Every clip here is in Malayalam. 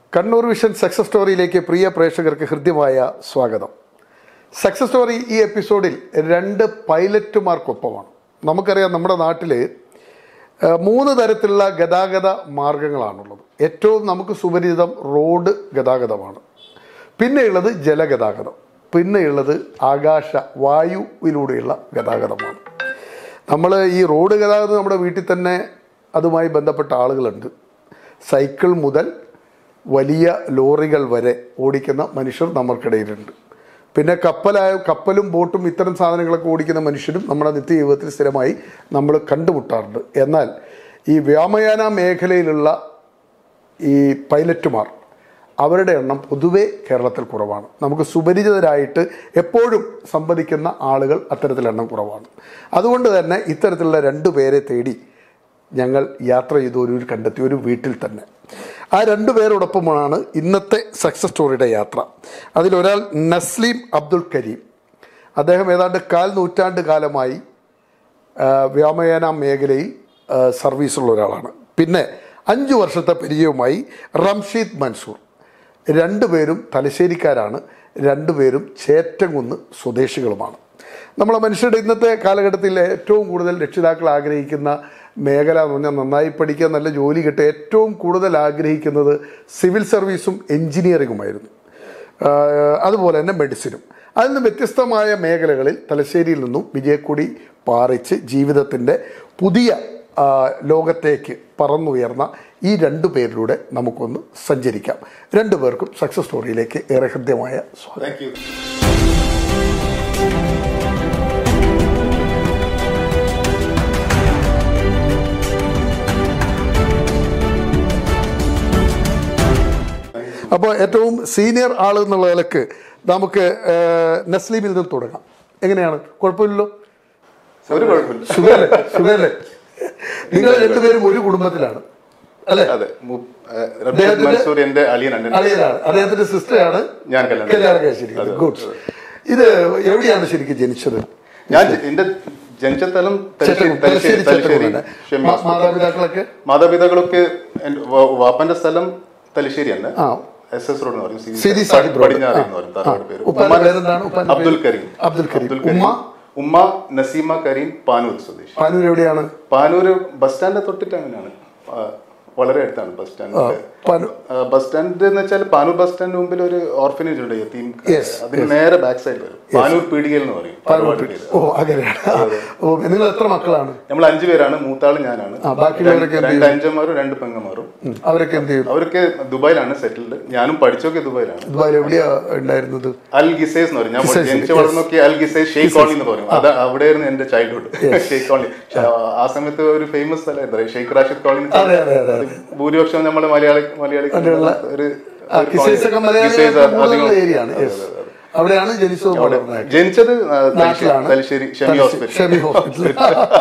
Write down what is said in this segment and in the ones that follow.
കണ്ണൂർ വിഷൻ സക്സസ് സ്റ്റോറിയിലേക്ക് പ്രിയ പ്രേക്ഷകർക്ക് ഹൃദ്യമായ സ്വാഗതം സക്സസ് സ്റ്റോറി ഈ എപ്പിസോഡിൽ രണ്ട് പൈലറ്റുമാർക്കൊപ്പമാണ് നമുക്കറിയാം നമ്മുടെ നാട്ടിൽ മൂന്ന് തരത്തിലുള്ള ഗതാഗത മാർഗങ്ങളാണുള്ളത് ഏറ്റവും നമുക്ക് സുപരിചിതം റോഡ് ഗതാഗതമാണ് പിന്നെയുള്ളത് ജലഗതാഗതം പിന്നെയുള്ളത് ആകാശ വായുവിലൂടെയുള്ള ഗതാഗതമാണ് നമ്മൾ ഈ റോഡ് ഗതാഗതം നമ്മുടെ വീട്ടിൽ തന്നെ അതുമായി ബന്ധപ്പെട്ട ആളുകളുണ്ട് സൈക്കിൾ മുതൽ വലിയ ലോറികൾ വരെ ഓടിക്കുന്ന മനുഷ്യർ നമ്മൾക്കിടയിലുണ്ട് പിന്നെ കപ്പലായ കപ്പലും ബോട്ടും ഇത്തരം സാധനങ്ങളൊക്കെ ഓടിക്കുന്ന മനുഷ്യരും നമ്മുടെ നിത്യജീവിതത്തിൽ സ്ഥിരമായി നമ്മൾ കണ്ടുമുട്ടാറുണ്ട് എന്നാൽ ഈ വ്യോമയാന മേഖലയിലുള്ള ഈ പൈലറ്റുമാർ അവരുടെ എണ്ണം പൊതുവേ കേരളത്തിൽ കുറവാണ് നമുക്ക് സുപരിചിതരായിട്ട് എപ്പോഴും സംവദിക്കുന്ന ആളുകൾ അത്തരത്തിൽ എണ്ണം കുറവാണ് അതുകൊണ്ട് തന്നെ ഇത്തരത്തിലുള്ള രണ്ടു പേരെ തേടി ഞങ്ങൾ യാത്ര ചെയ്തു ഒരു കണ്ടെത്തിയ ഒരു വീട്ടിൽ തന്നെ ആ രണ്ടു പേരോടൊപ്പമാണ് ഇന്നത്തെ സക്സസ് സ്റ്റോറിയുടെ യാത്ര അതിലൊരാൾ നസ്ലീം അബ്ദുൽ കരീം അദ്ദേഹം ഏതാണ്ട് കാൽ നൂറ്റാണ്ട് കാലമായി ആ, വ്യോമയാന മേഖലയിൽ ആ, സർവീസുള്ള ഒരാളാണ് പിന്നെ അഞ്ചു വർഷത്തെ പരിചയവുമായി റംഷീദ് മൻസൂർ രണ്ടുപേരും തലശ്ശേരിക്കാരാണ് രണ്ടുപേരും ചേറ്റംകുന്ന് സ്വദേശികളുമാണ് നമ്മളെ മനുഷ്യരുടെ ഇന്നത്തെ കാലഘട്ടത്തിൽ ഏറ്റവും കൂടുതൽ രക്ഷിതാക്കൾ ആഗ്രഹിക്കുന്ന മേഖല എന്ന് പറഞ്ഞാൽ നന്നായി പഠിക്കുക നല്ല ജോലി കിട്ടുക ഏറ്റവും കൂടുതൽ ആഗ്രഹിക്കുന്നത് സിവിൽ സർവീസും എൻജിനീയറിങ്ങുമായിരുന്നു ആഹ് അതുപോലെ തന്നെ മെഡിസിനും അതിൽ നിന്ന് വ്യത്യസ്തമായ മേഖലകളിൽ തലശ്ശേരിയിൽ നിന്നും വിജയക്കൊടി പാറിച്ച് ജീവിതത്തിൻ്റെ പുതിയ ആ, ലോകത്തേക്ക് പറന്നുയർന്ന ഈ രണ്ടു പേരിലൂടെ നമുക്കൊന്ന് സഞ്ചരിക്കാം രണ്ടു പേർക്കും സക്സസ് സ്റ്റോറിയിലേക്ക് ഏറെ ഹൃദ്യമായ സ്വാഗതം താങ്ക് യു അപ്പോൾ ഏറ്റവും സീനിയർ ആൾ എന്നുള്ള നിലക്ക് നമുക്ക് ആ, നസ്ലീമിൽ നിന്ന് തുടങ്ങാം എങ്ങനെയാണ് കുഴപ്പമില്ലല്ലോ ഒരു കുഴപ്പമില്ല സുഖല്ലേ സുഖല്ലേ നിങ്ങൾ രണ്ടുപേരും ഒരു കുടുംബത്തിലാണ് അല്ലേ അതെ മു- ഏഹ് റബ്ഷദ് മൻസൂർ എന്റെ അളിയനാണ് എന്റെ- അറിയാനാണ് അദ്ദേഹത്തിന്റെ സിസ്റ്ററാണ് ഞാൻ കല്യാണം കല്യാണം കഴിച്ചിരിക്കുന്നത് ഗുഡ് ഇത് എവിടെയാണ് ശരിക്കും ജനിച്ചത് ഞാൻ ജ- എന്റെ ജനിച്ചസ്ഥലം തലശ്ശേരി ചേട്ടൻ- തലശ്ശേരി തലശ്ശേരി ചേട്ടൻ ഷെമി മാ- മാതാപിതാക്കളൊക്കെ മാതാപിതാക്കളൊക്കെ എന്റെ വ- വാപ്പന്റെ സ്ഥലം തലശ്ശേരി തന്നെ ആ എസ് എസ് റോഡ് എന്ന് പറയും സിരി സിരി സാഹിബ് റോഡ്. പടിഞ്ഞാറ് ആ. എന്ന് പറയും തറവാട് പേര് ഉപ്പാന്റെ ഉമ്മാന്റെ- പേരെന്താണ്? ഉപ്പാന്റെ അബ്ദുൽ പേര്? കരീം അബ്ദുൽ കരീം. ഉമ്മ? ഉമ്മ നസീമ കരീം പാനൂർ സ്വദേശി പാനൂർ എവിടെയാണ് പാനൂര് ബസ് സ്റ്റാൻഡ് തൊട്ടിട്ട് അങ്ങനെയാണ് ആ, വളരെ അടുത്താണ് bus stand Panoor bus stand എന്ന് വെച്ചാൽ പാനൂർ ബസ് സ്റ്റാൻഡ് മുമ്പിൽ ഒരു ഓർഫനേജ് ഉണ്ട് യത്തീം Yes, അതിന് നേരെ ബാക്ക് സൈഡ് വരും പാനൂർ പീടികയിൽ എന്ന് പറയും ഒരുപാട് പേര്. ഓ അങ്ങനെയാണ് ഓ നിങ്ങൾ എത്ര മക്കളാണ് നമ്മൾ അഞ്ചു പേരാണ് മൂത്താള് ഞാനാണ് ആ, ബാക്കിയുള്ളവരൊക്കെ എന്ത് രണ്ട് അഞ്ചന്മാരും രണ്ട് പെങ്ങന്മാരും ഉം. അവരൊക്കെ എന്ത് ചെയ്യുന്നു അവരൊക്കെ ദുബായിലാണ് സെറ്റിൽഡ് ഞാനും പഠിച്ചൊക്കെ ദുബായിലാണ് ദുബായിൽ എവിടെയാ ഉണ്ടായിരുന്നത് അൽ ഗിസേസ് എന്ന് പറയും ഞാൻ ജനിച്ചു വളർന്നൊക്കെ അൽ ഗിസേസ് ഷെയ്ഖ് കോളനി എന്ന് പറയും അത് അവിടെയായിരുന്നു എന്റെ ചൈൽഡ്ഹുഡ് ഷെയ്ഖ് കോളനി ആ സമയത്ത് ഒരു ഫേമസ് സ്ഥലം ഷെയ്ഖ് റാഷിദ് കോളനി എന്ന് അതെ അതെ അതെ അത് ഭൂരിപക്ഷം നമ്മളെ മലയാളി മലയാളി ഒരു ആ, കിസേസ് ഒക്കെ കിസേസ് മലയാളികളുടെ അധികം ഏരിയ ആണ് യെസ് അവിടെയാണ് ജനിച്ചത് വളർന്നത് ജനിച്ചത് ആ, തലശ്ശേരി- നാട്ടിലാണ് തലശ്ശേരി ഷെമി ഹോസ്പിറ്റൽ ഷെമി ഹോസ്പിറ്റൽ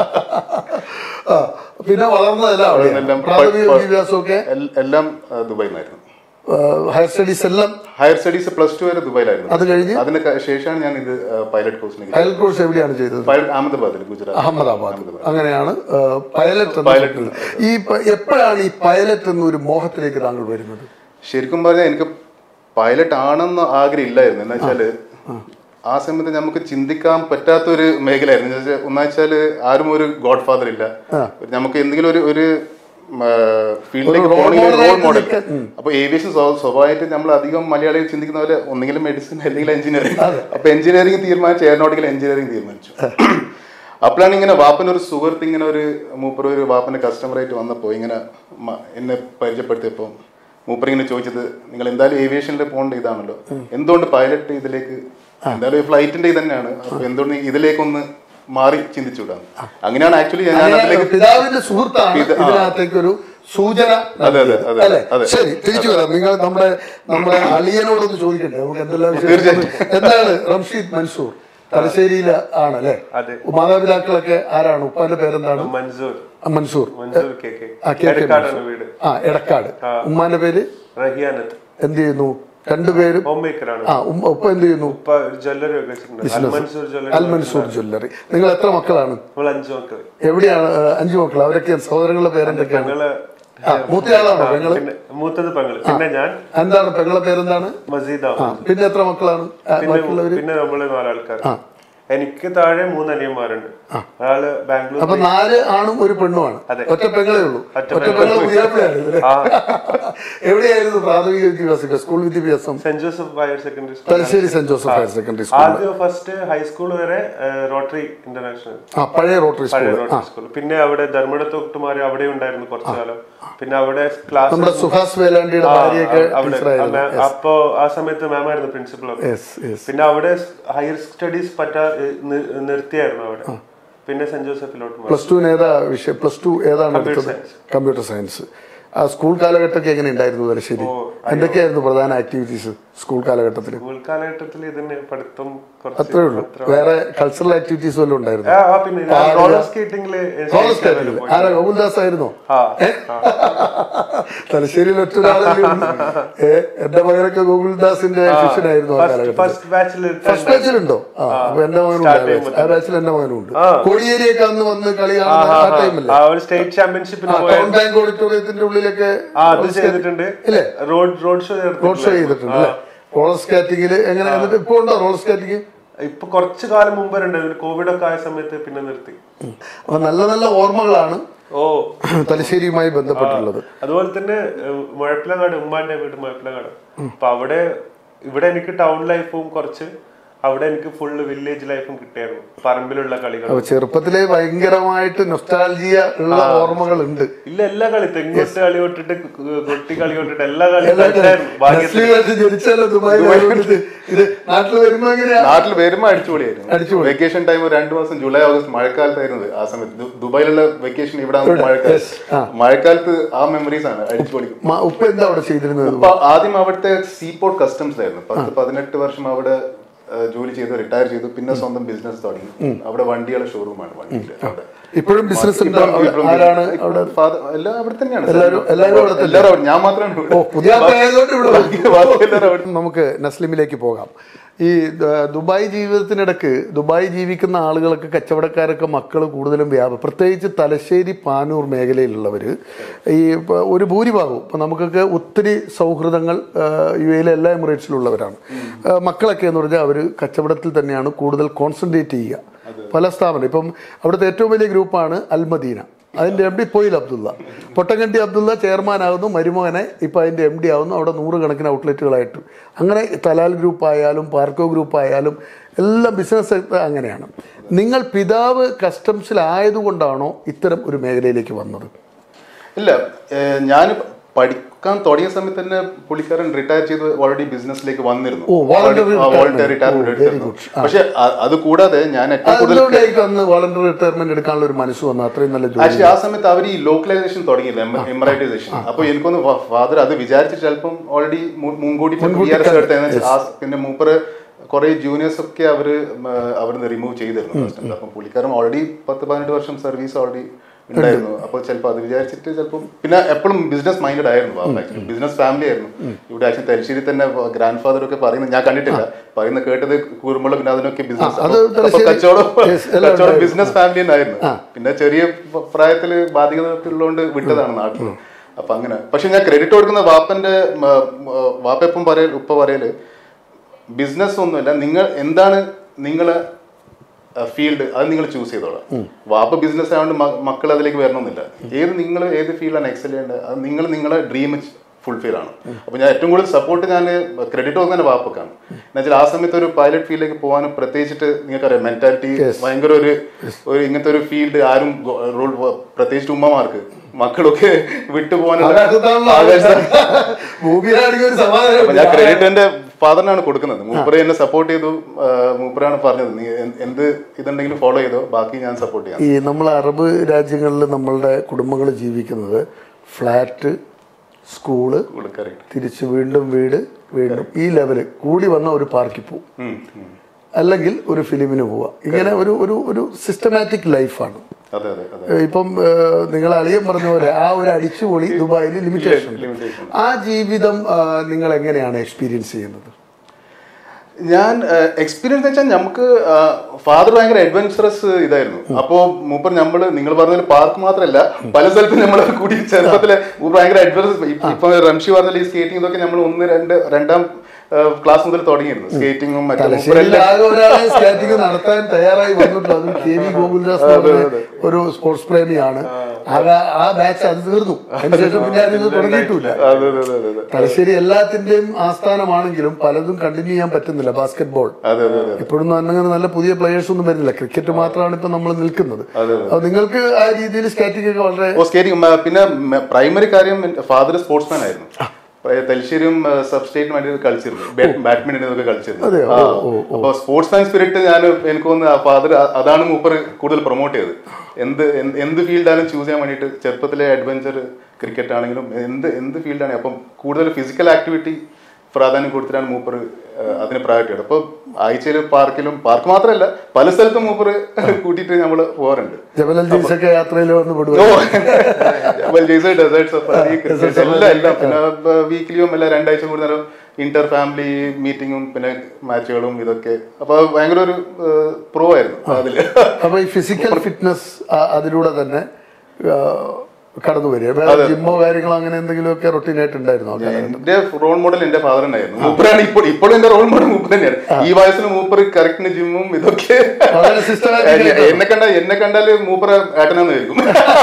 ആ, പിന്നെ വളർന്നതല്ല അവിടെ എല്ലാം പ്രാഥമിക വിദ്യാഭ്യാസമൊക്കെ എൽ- എല്ലാം ആ, ദുബായിലായിരുന്നു ഹയർ സ്റ്റഡീസ് എല്ലാം ഹയർ സ്റ്റഡീസ് പ്ലസ് ടു വരെ ദുബായിലായിരുന്നു അത് കഴിഞ്ഞ് അതിന് ക- ശേഷമാണ് ഞാൻ ഇത് പൈലറ്റ് കോഴ്സിന് അയൽ കോഴ്സ് എവിടെയാണ് ചെയ്തത് പൈലറ്റ് അഹമ്മദാബാദിൽ ഗുജറാത്ത് അഹമ്മദാബാദ് അങ്ങനെയാണ് പൈലറ്റ് പൈലറ്റ് ഈ പ- എപ്പോഴാണ് ഈ പൈലറ്റ് എന്നൊരു മോഹത്തിലേക്ക് താങ്കൾ വരുന്നത് ശരിക്കും പറഞ്ഞാൽ എനിക്ക് പൈലറ്റ് ആണെന്ന് ആഗ്രഹം ഇല്ലായിരുന്നു എന്ന് വെച്ചാല് ആ സമയത്ത് നമുക്ക് ചിന്തിക്കാൻ പറ്റാത്ത ഒരു മേഖലയായിരുന്നു എന്ന് വെച്ചാൽ ഒന്നാച്ചാല് ആരും ഒരു ഗോഡ് ഫാദർ ഇല്ല നമുക്ക് എന്തെങ്കിലും ഒരു ഒരു ഫീൽഡിലേക്ക് role പോകണമെങ്കിൽ model റോൾ ആയിട്ട് മോഡൽ നിൽക്കാൻ- അപ്പൊ ഏവിയേഷൻ സ്വാഭാവികമായിട്ട് നമ്മൾ അധികം മലയാളികൾ ചിന്തിക്കുന്ന പോലെ ഒന്നെങ്കിലും മെഡിസിൻ അല്ലെങ്കിൽ എഞ്ചിനീയറിംഗ് അപ്പൊ എഞ്ചിനീയറിംഗ് തീരുമാനിച്ചു എയറോനോട്ടിക്കൽ എഞ്ചിനീയറിംഗ് തീരുമാനിച്ചു അപ്പോഴാണ് ഇങ്ങനെ വാപ്പൻ ഒരു സുഹൃത്ത് ഇങ്ങനെ ഒരു മൂപ്പർ ഒരു വാപ്പന്റെ കസ്റ്റമറായിട്ട് വന്നപ്പോൾ ഇങ്ങനെ മ- എന്നെ പരിചയപ്പെടുത്തിയപ്പോൾ മൂപ്പർ ഇങ്ങനെ ചോദിച്ചത് നിങ്ങൾ എന്തായാലും ഏവിയേഷനിൽ പോകേണ്ട ഇതാണല്ലോ എന്തുകൊണ്ട് പൈലറ്റ് ഇതിലേക്ക് എന്തായാലും ഫ്ലൈറ്റിന്റെ ഇത് തന്നെയാണ് അപ്പൊ എന്തുകൊണ്ട് ഇതിലേക്കൊന്ന് മാറി ചിന്തിച്ചുവിടാം അങ്ങനെയാണ് ആക്ച്വലി ഞാൻ അതിലേക്ക് പിതാവിന്റെ സുഹൃത്താണ് പിത- ആ. ഇതിനകത്തേക്ക് ഒരു സൂചന അതെ, അതെ, അതെ, അല്ലേ അതെ. ശരി തിരിച്ചു വരാം നിങ്ങൾ നമ്മുടെ നമ്മുടെ അളിയനോടൊന്ന് ചോദിക്കണ്ടേ നമുക്ക് എന്തെല്ലാം വിശേഷം എന്താണ് റംഷീദ് മൻസൂർ തലശ്ശേരിയിലെ ആണ് അല്ലേ അതെ. മാതാപിതാക്കളൊക്കെ ആരാണ് ഉപ്പാന്റെ പേരെന്താണ് മൻസൂർ ആ, മൻസൂർ മൻസൂർ കെ കെ ആ, കെ കെ എടക്കാടാണ് മൻസൂർ. വീട് ആ എടക്കാട് ഉമ്മാന്റെ പേര് റഹിയാനത്ത് എന്ത് ചെയ്യുന്നു രണ്ടുപേരും ഹോം മേക്കറാണ് ആ ഉമ്മ ഉപ്പ എന്ത് ചെയ്യുന്നു ഉപ്പ ഒരു ജ്വല്ലറി ഒക്കെ വെച്ചിട്ടുണ്ട് Al Mansoor jewellery Al Mansoor jewellery നിങ്ങൾ എത്ര മക്കളാണ് നമ്മൾ അഞ്ചു മക്കള് എവിടെയാണ് ആ, അഞ്ചു മക്കൾ അവരൊക്കെ സഹോദരങ്ങളുടെ പേരെന്തൊക്കെയാണ് ഞങ്ങള് ആ മൂത്തയാളാണോ പെങ്ങള് പിന്നെ മൂത്തത് പെങ്ങള് പിന്നെ ഞാൻ എന്താണ് പെങ്ങളെ പേരെന്താണ് മസീദ ആ പിന്നെ എത്ര മക്കളാണ് ആ, പിന്നെ ബാക്കിയുള്ളവര് പിന്നെ നമ്മള് നാലാൾക്കാർ എനിക്ക് താഴെ മൂന്ന് അനിയന്മാരുണ്ട് ഒരാള് ബാംഗ്ലൂർ അപ്പൊ നാല് ആണും ഒരു പെണ്ണുമാണ് അതെ. ഒറ്റ പെങ്ങളേ ഉള്ളൂ ഒറ്റ ഒറ്റ പെങ്ങളെ പുതിയപ്പഴാണ് ഇല്ലേ? ആ എവിടെയായിരുന്നു പ്രാഥമിക വിദ്യാഭ്യാസം സ്കൂൾ വിദ്യാഭ്യാസം Saint Joseph higher secondary school Thalassery Saint Joseph higher secondary school ആദ്യം ഫസ്റ്റ് ഹൈസ്കൂൾ വരെ റോട്ടറി ഇന്റർനാഷണൽ ആ പഴയ റോട്ടറി പഴയ സ്കൂൾ റോട്ടറി സ്കൂൾ പിന്നെ അവിടെ ധർമ്മടത്ത് ഒട്ടുമാരി അവിടെ ഉണ്ടായിരുന്നു കുറച്ചു കാലം പിന്നെ അവിടെ ക്ലാസ് നമ്മുടെ സുഹാസ് വേലാണ്ടിയുടെ ഭാര്യയൊക്കെ അവിടെ ടീച്ചറായിരുന്നു ആ, അപ്പോ ആ സമയത്ത് മാം ആയിരുന്നു പ്രിൻസിപ്പൾ യെസ് യെസ് പിന്നെ അവിടെ ഹയർ സ്റ്റഡീസ് പറ്റാ ഏ, നി- നിർത്തിയായിരുന്നു അവിടെ പിന്നെ സെന്റ് ജോസഫിലോട്ട് മാറി പ്ലസ് ടുവിന് ഏതാ വിഷയം പ്ലസ് ടു ഏതാണ് എടുത്തത് കമ്പ്യൂട്ടർ സയൻസ് ആ സ്കൂൾ കാലഘട്ടമൊക്കെ എങ്ങനെ ഉണ്ടായിരുന്നു തലശ്ശേരി എന്തൊക്കെയായിരുന്നു പ്രധാന ആക്ടിവിറ്റീസ് സ്കൂൾ കാലഘട്ടത്തിൽ സ്കൂൾ കാലഘട്ടത്തിൽ ഇതിന് പഠിത്തം കുറച്ച് അത്രേ ഉള്ളൂ വേറെ കൾച്ചറൽ ആക്ടിവിറ്റീസ് വല്ലതും ഉണ്ടായിരുന്നു ആ, ആ, പിന്നെ റോളർ സ്കേറ്റിംഗില് റോളർ സ്കേറ്റിംഗ് ആരാ ഗോകുൽദാസ് ആയിരുന്നോ ആ തലശ്ശേരിയിൽ ഒറ്റ ഒരാളല്ലേ ഉള്ളൂ. ഏ, എന്റെ മകനൊക്കെ ഗോകുൽദാസിന്റെ ശിഷ്യനായിരുന്നു ആ കാലഘട്ടത്തിൽ ഫസ്റ്റ് ബാച്ചിൽ ഫസ്റ്റ് ബാച്ചിലുണ്ടോ ആ അപ്പൊ എന്റെ മകനും ഉണ്ട് ആ batch. ആ ബാച്ചിൽ എന്റെ മകനും ഉണ്ട് കോടിയേരിയൊക്കെ അന്ന് വന്ന് കളി കാണുന്ന ആ ടൈമല്ലേ ആ ഒരു സ്റ്റേറ്റ് ചാമ്പ്യൻഷിപ്പിന് പോയ ടൗൺ ബാങ്ക് ഓഡിറ്റോറിയത്തിന്റെ ഉള്ളിലൊക്കെ ആ അത് ചെയ്തിട്ടുണ്ട് ഇല്ലേ? Road road show road show ചെയ്തിട്ടുണ്ട് അല്ലേ റോളർ സ്കേറ്റിംഗിൽ എങ്ങനെ എന്നിട്ട് ഇപ്പൊ ഉണ്ടോ റോളർ സ്കേറ്റിംഗ് ഇപ്പൊ കുറച്ചു കാലം മുമ്പ് ഉണ്ടായിരുന്നു കോവിഡ് ഒക്കെ ആയ സമയത്ത് പിന്നെ നിർത്തി അപ്പൊ നല്ല നല്ല ഓർമ്മകളാണ് ഓ തലശ്ശേരിയുമായി ബന്ധപ്പെട്ടുള്ളത് അതുപോലെ തന്നെ ഏഹ്, മുഴപ്പിലങ്ങാട് ഉമ്മാന്റെ വീട് മുഴപ്പിലങ്ങാട് അപ്പൊ അവിടെ ഇവിടെ എനിക്ക് ടൗൺ ലൈഫും കുറച്ച് അവിടെ എനിക്ക് ഫുള്ള് വില്ലേജ് ലൈഫും കിട്ടിയായിരുന്നു പറമ്പിലുള്ള കളികൾ അപ്പൊ ചെറുപ്പത്തിലെ ഭയങ്കരമായിട്ട് നൊസ്റ്റാൾജിയ ഉള്ള ഓർമ്മകൾ ഉണ്ട് ഇല്ല എല്ലാ കളി തെങ്ങോട്ട് കളി തൊട്ടിട്ട് കു- കൊട്ടി കളി തൊട്ടിട്ട് എല്ലാ കളിയും കളിച്ചായിരുന്നു ഭാഗ്യത്തിന് ജനിച്ചാലോ ദുബായിൽ ഇത് നാട്ടിൽ വരുമ്പോ എങ്ങനെയാ നാട്ടിൽ വരുമ്പോ അടിച്ചുപൊളിയായിരുന്നു അടിച്ചുപൊളി. വെക്കേഷൻ ടൈം രണ്ടു മാസം ജൂലൈ ഓഗസ്റ്റ് മഴക്കാലത്തായിരുന്നു ആ സമയത്ത് ദു- ദുബായിലുള്ള വെക്കേഷൻ ഇവിടെ മഴക്കാലത്ത് മഴക്കാലത്ത് ആ മെമ്മറീസ് ആണ് അടിച്ചുപൊളിക്കും മ- ഉപ്പ എന്താ അവിടെ ചെയ്തിരുന്നത് അപ്പൊ ആദ്യം അവിടുത്തെ സീപോർട്ട് കസ്റ്റംസ് ആയിരുന്നു പത്ത് പതിനെട്ട് വർഷം അവിടെ ആ, ജോലി ചെയ്തു റിട്ടയർ ചെയ്തു പിന്നെ സ്വന്തം ബിസിനസ് തുടങ്ങി അവിടെ വണ്ടികളുടെ ഷോറൂമാണ് വണ്ടിയിൽ അവിടെ ഇപ്പോഴും ബിസിനസ് ഉണ്ടോ ഇപ്പം- അവിടെ? ഇപ്പം ആരാണ് ഇപ്പം father- എല്ലാം അവിടെ തന്നെയാണ് എല്ലാവരും- എല്ലാവരും അവിടെ തന്നെ? എല്ലാവരും അവിടെ. ഞാൻ മാത്രമാണ് ഇവിടെ. ഓ പുതിയ ആൾക്കാരായതുകൊണ്ട് ഇവിടെ വന്നു. ബാക്കി- ബാക്കി എല്ലാവരും അവിടെ നമുക്ക് നസ്ലിമിലേക്ക് പോകാം ഈ ദ- ദുബായ് ജീവിതത്തിനിടക്ക് ദുബായ് ജീവിക്കുന്ന ആളുകളൊക്കെ കച്ചവടക്കാരൊക്കെ മക്കൾ കൂടുതലും വ്യാപം പ്രത്യേകിച്ച് തലശ്ശേരി പാനൂർ മേഖലയിലുള്ളവർ ഈ ഇപ്പൊ ഒരു ഭൂരിഭാഗവും ഇപ്പം നമുക്കൊക്കെ ഒത്തിരി സൗഹൃദങ്ങൾ ആ, യു എയിലെ എല്ലാ എമിറേറ്റ്സിലുള്ളവരാണ് ആ, മക്കളൊക്കെ എന്ന് പറഞ്ഞാൽ അവർ കച്ചവടത്തിൽ തന്നെയാണ് കൂടുതൽ കോൺസെൻട്രേറ്റ് ചെയ്യുക പല സ്ഥാപനം ഇപ്പം അവിടുത്തെ ഏറ്റവും വലിയ ഗ്രൂപ്പാണ് അൽമദീന അതിൻ്റെ M D Poyil Abdulla Pottankandi Abdulla chairman ആകുന്നു മരുമകനെ ഇപ്പോൾ അതിൻ്റെ എം ഡി ആവുന്നു അവിടെ നൂറുകണക്കിന് ഔട്ട്ലെറ്റുകളായിട്ട് അങ്ങനെ തലാൽ ഗ്രൂപ്പ് ആയാലും പാർക്കോ ഗ്രൂപ്പ് ആയാലും എല്ലാം ബിസിനസ് അങ്ങനെയാണ് നിങ്ങൾ പിതാവ് കസ്റ്റംസിലായതുകൊണ്ടാണോ ഇത്തരം ഒരു മേഖലയിലേക്ക് വന്നത് ഇല്ല ഞാൻ പഠിക്കാൻ തുടങ്ങിയ സമയത്ത് തന്നെ പുള്ളിക്കാരൻ റിട്ടയർ ചെയ്ത് ഓൾറെഡി ബിസിനസ്സിലേക്ക് വന്നിരുന്നു ഓ, voluntary retirement. റിട്ടയർമെന്റ് ഓ, very എടുത്തിരുന്നു good. പക്ഷെ അ- അത് കൂടാതെ ഞാൻ ഏറ്റവും കൂടുതൽ അതുകൊണ്ടായിരിക്കും അന്ന് വോളണ്ടറി റിട്ടയർമെന്റ് എടുക്കാനുള്ള ഒരു മനസ്സ് വന്നത് അത്രയും നല്ല ജോലി ആക്ച്വലി ആ സമയത്ത് അവർ ഈ ലോക്കലൈസേഷൻ തുടങ്ങിയില്ല എമറൈറ്റൈസേഷൻ അപ്പൊ എനിക്കൊന്ന് ഫാദർ അത് വിചാരിച്ച് ചിലപ്പം ഓൾറെഡി മുൻകൂട്ടി എടുത്ത പിന്നെ മൂപ്പറ് കുറെ ജൂനിയേഴ്സ് ഒക്കെ അവര് അവിടുന്ന് റിമൂവ് ചെയ്തിരുന്നു first. അപ്പം പുള്ളിക്കാരൻ ഓൾറെഡി പത്ത് പതിനെട്ട് വർഷം സർവീസ് ഓൾറെഡി ഉണ്ടായിരുന്നു അപ്പൊ ചിലപ്പോൾ അത് വിചാരിച്ചിട്ട് ചിലപ്പം പിന്നെ എപ്പോഴും ബിസിനസ് മൈൻഡഡ് ആയിരുന്നു ബിസിനസ് ഫാമിലി ആയിരുന്നു ഇവിടെ ആക്ച്വലി തലശ്ശേരി തന്നെ ഗ്രാൻഡ് ഫാദർ ഒക്കെ പറയുന്നത് ഞാൻ കണ്ടിട്ടില്ല പറയുന്ന കേട്ടത് കൂറുമ്പോൾ പിന്നെ അതിനൊക്കെ ബിസിനസ് അത് തലശ്ശേരി- കച്ചവടം Yes, എല്ലാം കച്ചവടം ബിസിനസ് ഫാമിലി തന്നെയായിരുന്നു പിന്നെ ചെറിയ പ- പ്രായത്തില് ബാധ്യത ഉള്ളതുകൊണ്ട് വിട്ടതാണ് നാട്ടിൽ അപ്പൊ അങ്ങനെ പക്ഷെ ഞാൻ ക്രെഡിറ്റ് കൊടുക്കുന്ന വാപ്പന്റെ മ, മ, വാപ്പ എപ്പം പറയൽ ഉപ്പ പറയല് ബിസിനസ് ഒന്നുമില്ല നിങ്ങൾ എന്താണ് നിങ്ങളെ ഫീൽഡ് അത് നിങ്ങൾ ചൂസ് ചെയ്തോളാം വാപ്പ ബിസിനസ് ആയതുകൊണ്ട് മ- മക്കൾ അതിലേക്ക് വരണമെന്നില്ല ഏത് നിങ്ങൾ ഏത് ഫീൽഡാണ് എക്സൽ ചെയ്യേണ്ടത് അത് നിങ്ങൾ നിങ്ങളെ ഡ്രീം ഫുൾഫിൽ ആണ് അപ്പൊ ഞാൻ ഏറ്റവും കൂടുതൽ സപ്പോർട്ട് ഞാൻ ക്രെഡിറ്റ് കൊടുക്കുന്ന വാപ്പക്കാണ് എന്നുവെച്ചാൽ ആ സമയത്ത് ഒരു പൈലറ്റ് ഫീൽഡിലേക്ക് പോകാനും പ്രത്യേകിച്ചിട്ട് നിങ്ങൾക്കറിയാം മെന്റാലിറ്റി ഭയങ്കര ഒരു ഒരു ഇങ്ങനത്തെ ഒരു ഫീൽഡ് ആരും റോൾ പ്രത്യേകിച്ച് ഉമ്മമാർക്ക് മക്കളൊക്കെ വിട്ടുപോകാനുള്ള ആവേശം ഭൂമിയിലാണെങ്കിൽ ഒരു സമാധാനം അപ്പൊ ഞാൻ ക്രെഡിറ്റ് എന്റെ ഫാദറിനാണ് കൊടുക്കുന്നത് മൂപ്പര് എന്നെ സപ്പോർട്ട് ചെയ്തു ആ, മൂപ്പരാണ് പറഞ്ഞത് നീ എ- എന്ത് ഇതുണ്ടെങ്കിലും ഫോളോ ചെയ്തോ ബാക്കി ഞാൻ സപ്പോർട്ട് ചെയ്യാം ഈ നമ്മൾ അറബ് രാജ്യങ്ങളിൽ നമ്മളുടെ കുടുംബങ്ങൾ ജീവിക്കുന്നത് ഫ്ലാറ്റ് സ്കൂള് കറക്റ്റ് തിരിച്ച് വീണ്ടും വീട് വീണ്ടും ഈ ലെവല് കൂടി വന്ന ഒരു പാർക്കിൽ പോവും അല്ലെങ്കിൽ ഒരു ഫിലിമിന് പോവുക ഇങ്ങനെ ഒരു ഒരു ഒരു സിസ്റ്റമാറ്റിക് ലൈഫാണ് അതെ അതെ അതെ ഏഹ് ഇപ്പം ഏഹ് നിങ്ങൾ അളിയൻ പറഞ്ഞ പോലെ ആ ഒരു അടിച്ചുപൊളി ദുബായിൽ ലിമിറ്റേഷൻ ആ ജീവിതം ആഹ് നിങ്ങൾ എങ്ങനെയാണ് എക്സ്പീരിയൻസ് ചെയ്യുന്നത് ഞാൻ എക്സ്പീരിയൻസ് വെച്ചാൽ നമുക്ക് ഫാദർ ഭയങ്കര അഡ്വഞ്ചറസ് ഇതായിരുന്നു അപ്പോ മൂപ്പർ നമ്മള് നിങ്ങൾ പറഞ്ഞ പാർക്ക് മാത്രമല്ല പല സ്ഥലത്തും നമ്മൾ കൂടി ചെറുപ്പത്തിലെ മൂപ്പർ ഭയങ്കര അഡ്വഞ്ചറസ് ഇപ്പൊ റംഷി പറഞ്ഞ ഈ സ്കേറ്റിംഗ് ഇതൊക്കെ നമ്മൾ ഒന്ന് രണ്ട് രണ്ടാം ക്ലാസ് മുതൽ തുടങ്ങിയിരുന്നു സ്കേറ്റിങ്ങും മറ്റും തലശ്ശേരിയിൽ മൂപ്പരെല്ലാം ആകെ ഒരാളെ സ്കാറ്റിംഗ് നടത്താൻ തയ്യാറായി വന്നിട്ടുള്ളൂ അതും കെ വി ഗോകുൽദാസ് എന്ന് പറഞ്ഞ ഒരു സ്പോർട്സ് പ്രേമിയാണ് ആകെ ആ ബാച്ച് അത് തീർന്നു അതിനുശേഷം പിന്നെ അതിന് തുടങ്ങിയിട്ടില്ല അതെ അതെ അതെ അതെ തലശ്ശേരി എല്ലാത്തിന്റെയും ആസ്ഥാനമാണെങ്കിലും പലതും കണ്ടിന്യൂ ചെയ്യാൻ പറ്റുന്നില്ല ബാസ്കറ്റ് ബോൾ അതെ അതെ അതെ ഇപ്പോഴും അങ്ങനെ നല്ല പുതിയ പ്ലേയേഴ്സ് ഒന്നും വരുന്നില്ല ക്രിക്കറ്റ് മാത്രമാണ് ഇപ്പൊ നമ്മൾ നിൽക്കുന്നത് അപ്പൊ നിങ്ങൾക്ക് ആ രീതിയിൽ സ്കാറ്റിംഗ് ഒക്കെ വളരെ ഓ സ്കേറ്റിംഗ് പിന്നെ പ്രൈമറി കാര്യം ഫാദർ സ്പോർട്സ്മാൻ ആയിരുന്നു പ- തലശ്ശേരിയും സബ് സ്റ്റേറ്റിന് വേണ്ടി കളിച്ചിരുന്നു ബാഡ്മിന്റൺ ഇതൊക്കെ കളിച്ചിരുന്നു അതെയോ? ആ. അപ്പൊ സ്പോർട്സ് മാൻ സ്പിരിറ്റ് ഞാൻ എനിക്ക് തോന്നുന്നു ഫാദർ അതാണ് മൂപ്പർ കൂടുതൽ പ്രൊമോട്ട് ചെയ്തത് എന്ത് എന്ത് എന്ത് ഫീൽഡാലും ചൂസ് ചെയ്യാൻ വേണ്ടിയിട്ട് ചെറുപ്പത്തിലെ അഡ്വഞ്ചർ ക്രിക്കറ്റ് ആണെങ്കിലും എന്ത് എന്ത് ഫീൽഡാണ് അപ്പം കൂടുതൽ ഫിസിക്കൽ ആക്ടിവിറ്റി പ്രാധാന്യം കൊടുത്തിട്ടാണ് മൂപ്പർ അതിന് പ്രയോറിറ്റി ചെയ്തത് അപ്പോൾ ആഴ്ചയിൽ പാർക്കിലും പാർക്ക് മാത്രമല്ല പല സ്ഥലത്തും മൂപ്പർ കൂട്ടിയിട്ട് നമ്മൾ പോകാറുണ്ട് ജബൽ അൽജീസ് ഒക്കെ യാത്രയിൽ വന്ന് ഓ, പെടുക ഡെസേർട്ട് ഡെസേർട്ട് സഫാരി ക്രിക്കറ്റ് എല്ലാം എല്ലാം പിന്നെ വീക്കിലിയും എല്ലാം രണ്ടാഴ്ച കൂടുന്നേരം ഇന്റർ ഫാമിലി മീറ്റിങ്ങും പിന്നെ മാച്ചുകളും ഇതൊക്കെ അപ്പൊ ഭയങ്കര ഒരു പ്രോ ആയിരുന്നു അതില് അപ്പൊ ഈ ഫിസിക്കൽ ഫിറ്റ്നസ് അതിലൂടെ തന്നെ ആ, കടന്നു വരിക വേറെ ജിമ്മോ കാര്യങ്ങളോ അങ്ങനെ എന്തെങ്കിലുമൊക്കെ റൊട്ടീൻ ആയിട്ട് ഉണ്ടായിരുന്നു എന്റെ റോൾ മോഡൽ എന്റെ ഫാദർ ഉണ്ടായിരുന്നു മൂപ്പരാണ് ഇപ്പോൾ ഇപ്പോഴും എന്റെ റോൾ മോഡൽ മൂപ്പർ തന്നെയാണ് ഈ വയസ്സിൽ മൂപ്പർ കറക്റ്റിന് ജിമ്മും ഇതൊക്കെ വളരെ സിസ്റ്റമാറ്റിക് എന്നെ കണ്ട എന്നെ കണ്ടാല് മൂപ്പർ ഏട്ടനെന്ന് വരും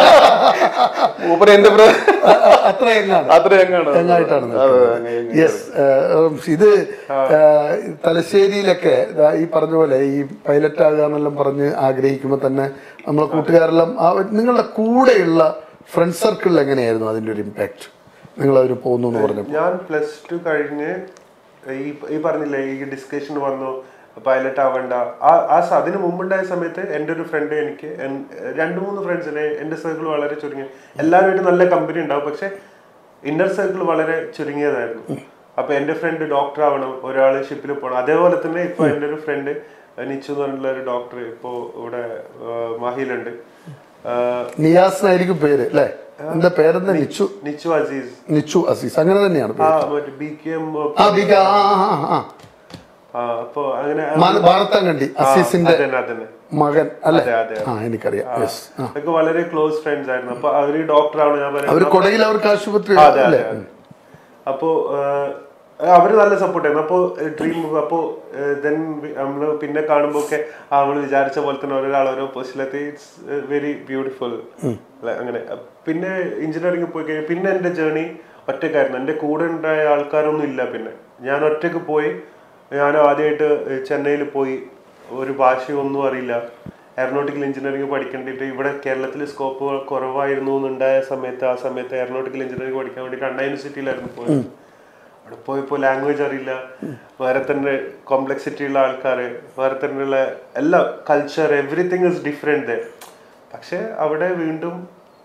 മൂപ്പർ എന്റെ ബ്ര അത്ര എങ്ങാണ് അത്ര എങ്ങാണ് എങ്ങായിട്ടാണ് അതെ, അങ്ങനെ, അങ്ങനെ. യെസ് ഇത് ആ, തലശ്ശേരിയിലൊക്കെ ദാ ഈ പറഞ്ഞ പോലെ ഈ പൈലറ്റ് ആകുക എന്നെല്ലാം പറഞ്ഞ് ആഗ്രഹിക്കുമ്പോൾ തന്നെ നമ്മളെ കൂട്ടുകാരെല്ലാം ആ ഒരു- നിങ്ങളുടെ കൂടെയുള്ള ഫ്രണ്ട് സർക്കിളിൽ എങ്ങനെയായിരുന്നു അതിന്റെ ഒരു ഇമ്പാക്ട് നിങ്ങൾ അതിന് പോകുന്നു എന്ന് പറഞ്ഞു ഞാൻ പ്ലസ് ടു കഴിഞ്ഞ് ഈ ഈ പറഞ്ഞില്ലേ ഈ ഡിസ്കഷൻ വന്നു പൈലറ്റ് ആവണ്ട ആ ആ സ- അതിന് മുമ്പുണ്ടായ സമയത്ത് എൻ്റെ ഒരു ഫ്രണ്ട് എനിക്ക് എൻ- രണ്ട് മൂന്ന് ഫ്രണ്ട്സിനെ എൻ്റെ സർക്കിൾ വളരെ ചുരുങ്ങി എല്ലാവരുമായിട്ട് നല്ല കമ്പനി ഉണ്ടാവും പക്ഷെ ഇന്നർ സർക്കിൾ വളരെ ചുരുങ്ങിയതായിരുന്നു അപ്പൊ എൻ്റെ ഫ്രണ്ട് ഡോക്ടർ ആവണം ഒരാൾ ഷിപ്പിൽ പോകണം അതേപോലെ തന്നെ ഇപ്പൊ എൻ്റെ ഒരു ഫ്രണ്ട് നിച്ചു എന്ന് പറഞ്ഞിട്ടുള്ള ഒരു ഡോക്ടർ ഇപ്പോ ഇവിടെ ആ, മാഹിയിലുണ്ട് ആ, നിയാസ് എന്നായിരിക്കും പേര് അല്ലേ എന്റെ പേരെന്താ നിച്ചു നിച്ചു അസീസ് നിച്ചു അസീസ് അങ്ങനെ തന്നെയാണ് ആ പേര് മറ്റേ ബി കെ എം ആ ബിക ആ ആ, ആ, ആ. ആ അപ്പൊ അങ്ങനെ മാന- ഭാരത്താങ്കണ്ടി അസീസിന്റെ അതന്നെ അതന്നെ മകൻ അല്ലെ അതെ, അതെ, ആ എനിക്കറിയാം യെസ് അതൊക്കെ വളരെ ക്ലോസ് ഫ്രണ്ട്സ് ആയിരുന്നു അപ്പൊ അവര് ഡോക്ടറാണ് ഞാൻ അവര് പറയുന്നത് കൊടകിൽ അവർക്ക് ആശുപത്രി അതെ അല്ലേ അതെ അതെ. അപ്പോ ആഹ്, അവര് നല്ല സപ്പോർട്ട് ആയിരുന്നു അപ്പോ ഡ്രീം അപ്പോ ദെൻ നമ്മള് പിന്നെ കാണുമ്പോ ഒക്കെ നമ്മള് വിചാരിച്ച പോലെ തന്നെ ഒരാൾ ഓരോ പൊസിഷനിലെത്തി ഇറ്റ്സ് വെരി ബ്യൂട്ടിഫുൾ അങ്ങനെ പിന്നെ എഞ്ചിനീയറിംഗ് പോയി കഴിഞ്ഞാൽ പിന്നെ എന്റെ ജേണി ഒറ്റക്കായിരുന്നു എന്റെ കൂടെ ഉണ്ടായ ആൾക്കാരൊന്നും ഇല്ല പിന്നെ ഞാൻ ഒറ്റക്ക് പോയി ഞാൻ ആദ്യമായിട്ട് ചെന്നൈയിൽ പോയി ഒരു ഭാഷയൊന്നും അറിയില്ല എയറോനോട്ടിക്കൽ എഞ്ചിനീയറിംഗ് പഠിക്കേണ്ടിട്ട് ഇവിടെ കേരളത്തിൽ സ്കോപ്പ് കുറവായിരുന്നു എന്നുണ്ടായ സമയത്ത് ആ സമയത്ത് എയറോനോട്ടിക്കൽ എഞ്ചിനീയറിംഗ് പഠിക്കാൻ വേണ്ടി അണ്ണാ യൂണിവേഴ്സിറ്റിയിലായിരുന്നു പോയത് അവിടെ പോയപ്പോൾ ലാംഗ്വേജ് അറിയില്ല വേറെ തന്നെ കോംപ്ലക്സിറ്റി ഉള്ള ആൾക്കാർ വേറെ തന്നെയുള്ള എല്ലാ കൾച്ചർ എവറിത്തിങ് ഇസ് ഡിഫറെന്റ് പക്ഷെ അവിടെ വീണ്ടും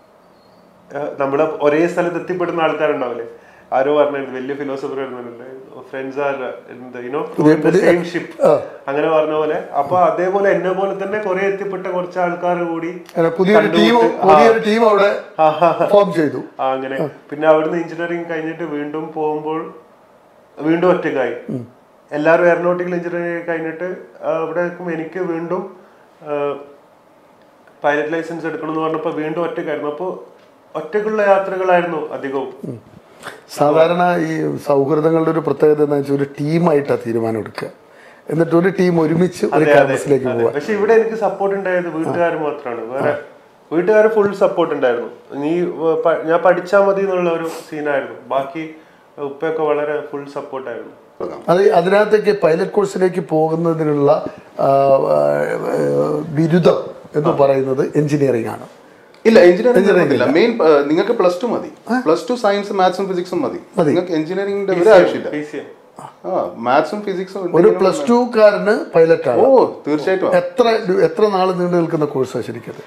നമ്മൾ ഒരേ സ്ഥലത്ത് എത്തിപ്പെടുന്ന ആൾക്കാരുണ്ടാവില്ലേ ആരോ പറഞ്ഞത് വലിയ philosopher friends are you know same ship അങ്ങനെ പറഞ്ഞ പോലെ അപ്പൊ അതേപോലെ എന്നെ പോലെ തന്നെ കുറെ എത്തിപ്പെട്ട കുറച്ച് ആൾക്കാർ കൂടി അങ്ങനെ പുതിയൊരു ടീം പുതിയൊരു ടീം അവിടെ ഫോം ചെയ്തു ആ, അങ്ങനെ പിന്നെ അവിടുന്ന് എഞ്ചിനീയറിംഗ് കഴിഞ്ഞിട്ട് വീണ്ടും പോകുമ്പോൾ വീണ്ടും ഒറ്റക്കായി എല്ലാവരും എയറോനോട്ടിക്കൽ എഞ്ചിനീയറിംഗ് കഴിഞ്ഞിട്ട് ആ, അവിടെ നിൽക്കുമ്പോൾ എനിക്ക് വീണ്ടും പൈലറ്റ് ലൈസൻസ് എടുക്കണം എന്ന് പറഞ്ഞപ്പോൾ വീണ്ടും ഒറ്റക്കായിരുന്നു അപ്പോൾ ഒറ്റക്കുള്ള യാത്രകളായിരുന്നു അധികവും സാധാരണ ഈ സൗഹൃദങ്ങളുടെ ഒരു പ്രത്യേകത എന്താ വെച്ചാൽ ഒരു ടീമായിട്ടാണ് തീരുമാനം എടുക്കുക എന്നിട്ട് ഒരു ടീം ഒരുമിച്ച് ഒരു ക്യാമ്പസിലേക്ക് അതെ. പോവാ പക്ഷെ ഇവിടെ എനിക്ക് സപ്പോർട്ട് ഉണ്ടായത് വീട്ടുകാർ മാത്രമാണ് വേറെ വീട്ടുകാർ ഫുൾ സപ്പോർട്ട് ഉണ്ടായിരുന്നു നീ വ- പ- ഞാൻ പഠിച്ചാൽ മതി എന്നുള്ള ഒരു സീനായിരുന്നു ബാക്കി ഉപ്പയൊക്കെ വളരെ ഫുൾ സപ്പോർട്ടായിരുന്നു അത് അതിനകത്തേക്ക് പൈലറ്റ് കോഴ്സിലേക്ക് പോകുന്നതിനുള്ള ആ, ആ, ബിരുദം എന്ന് പറയുന്നത് എഞ്ചിനീയറിംഗ് ആണ് ഇല്ല എഞ്ചിനീയറിംഗ് ഇല്ല മെയിൻ നിങ്ങൾക്ക് പ്ലസ് ടു മതി പ്ലസ് ടു സയൻസ് മാത്സും ഫിസിക്സും മതി നിങ്ങൾക്ക് എഞ്ചിനീയറിംഗിന്റെ ഒരു ആവശ്യമില്ല പി സി എം ആ മാത്സും ഫിസിക്സും ഒരു പ്ലസ് ടു കാരന് പൈലറ്റ് ഓ ആണ് തീർച്ചയായിട്ടും എത്ര എത്ര നാൾ നീണ്ടു നിൽക്കുന്ന കോഴ്സാണ് ശരിക്കും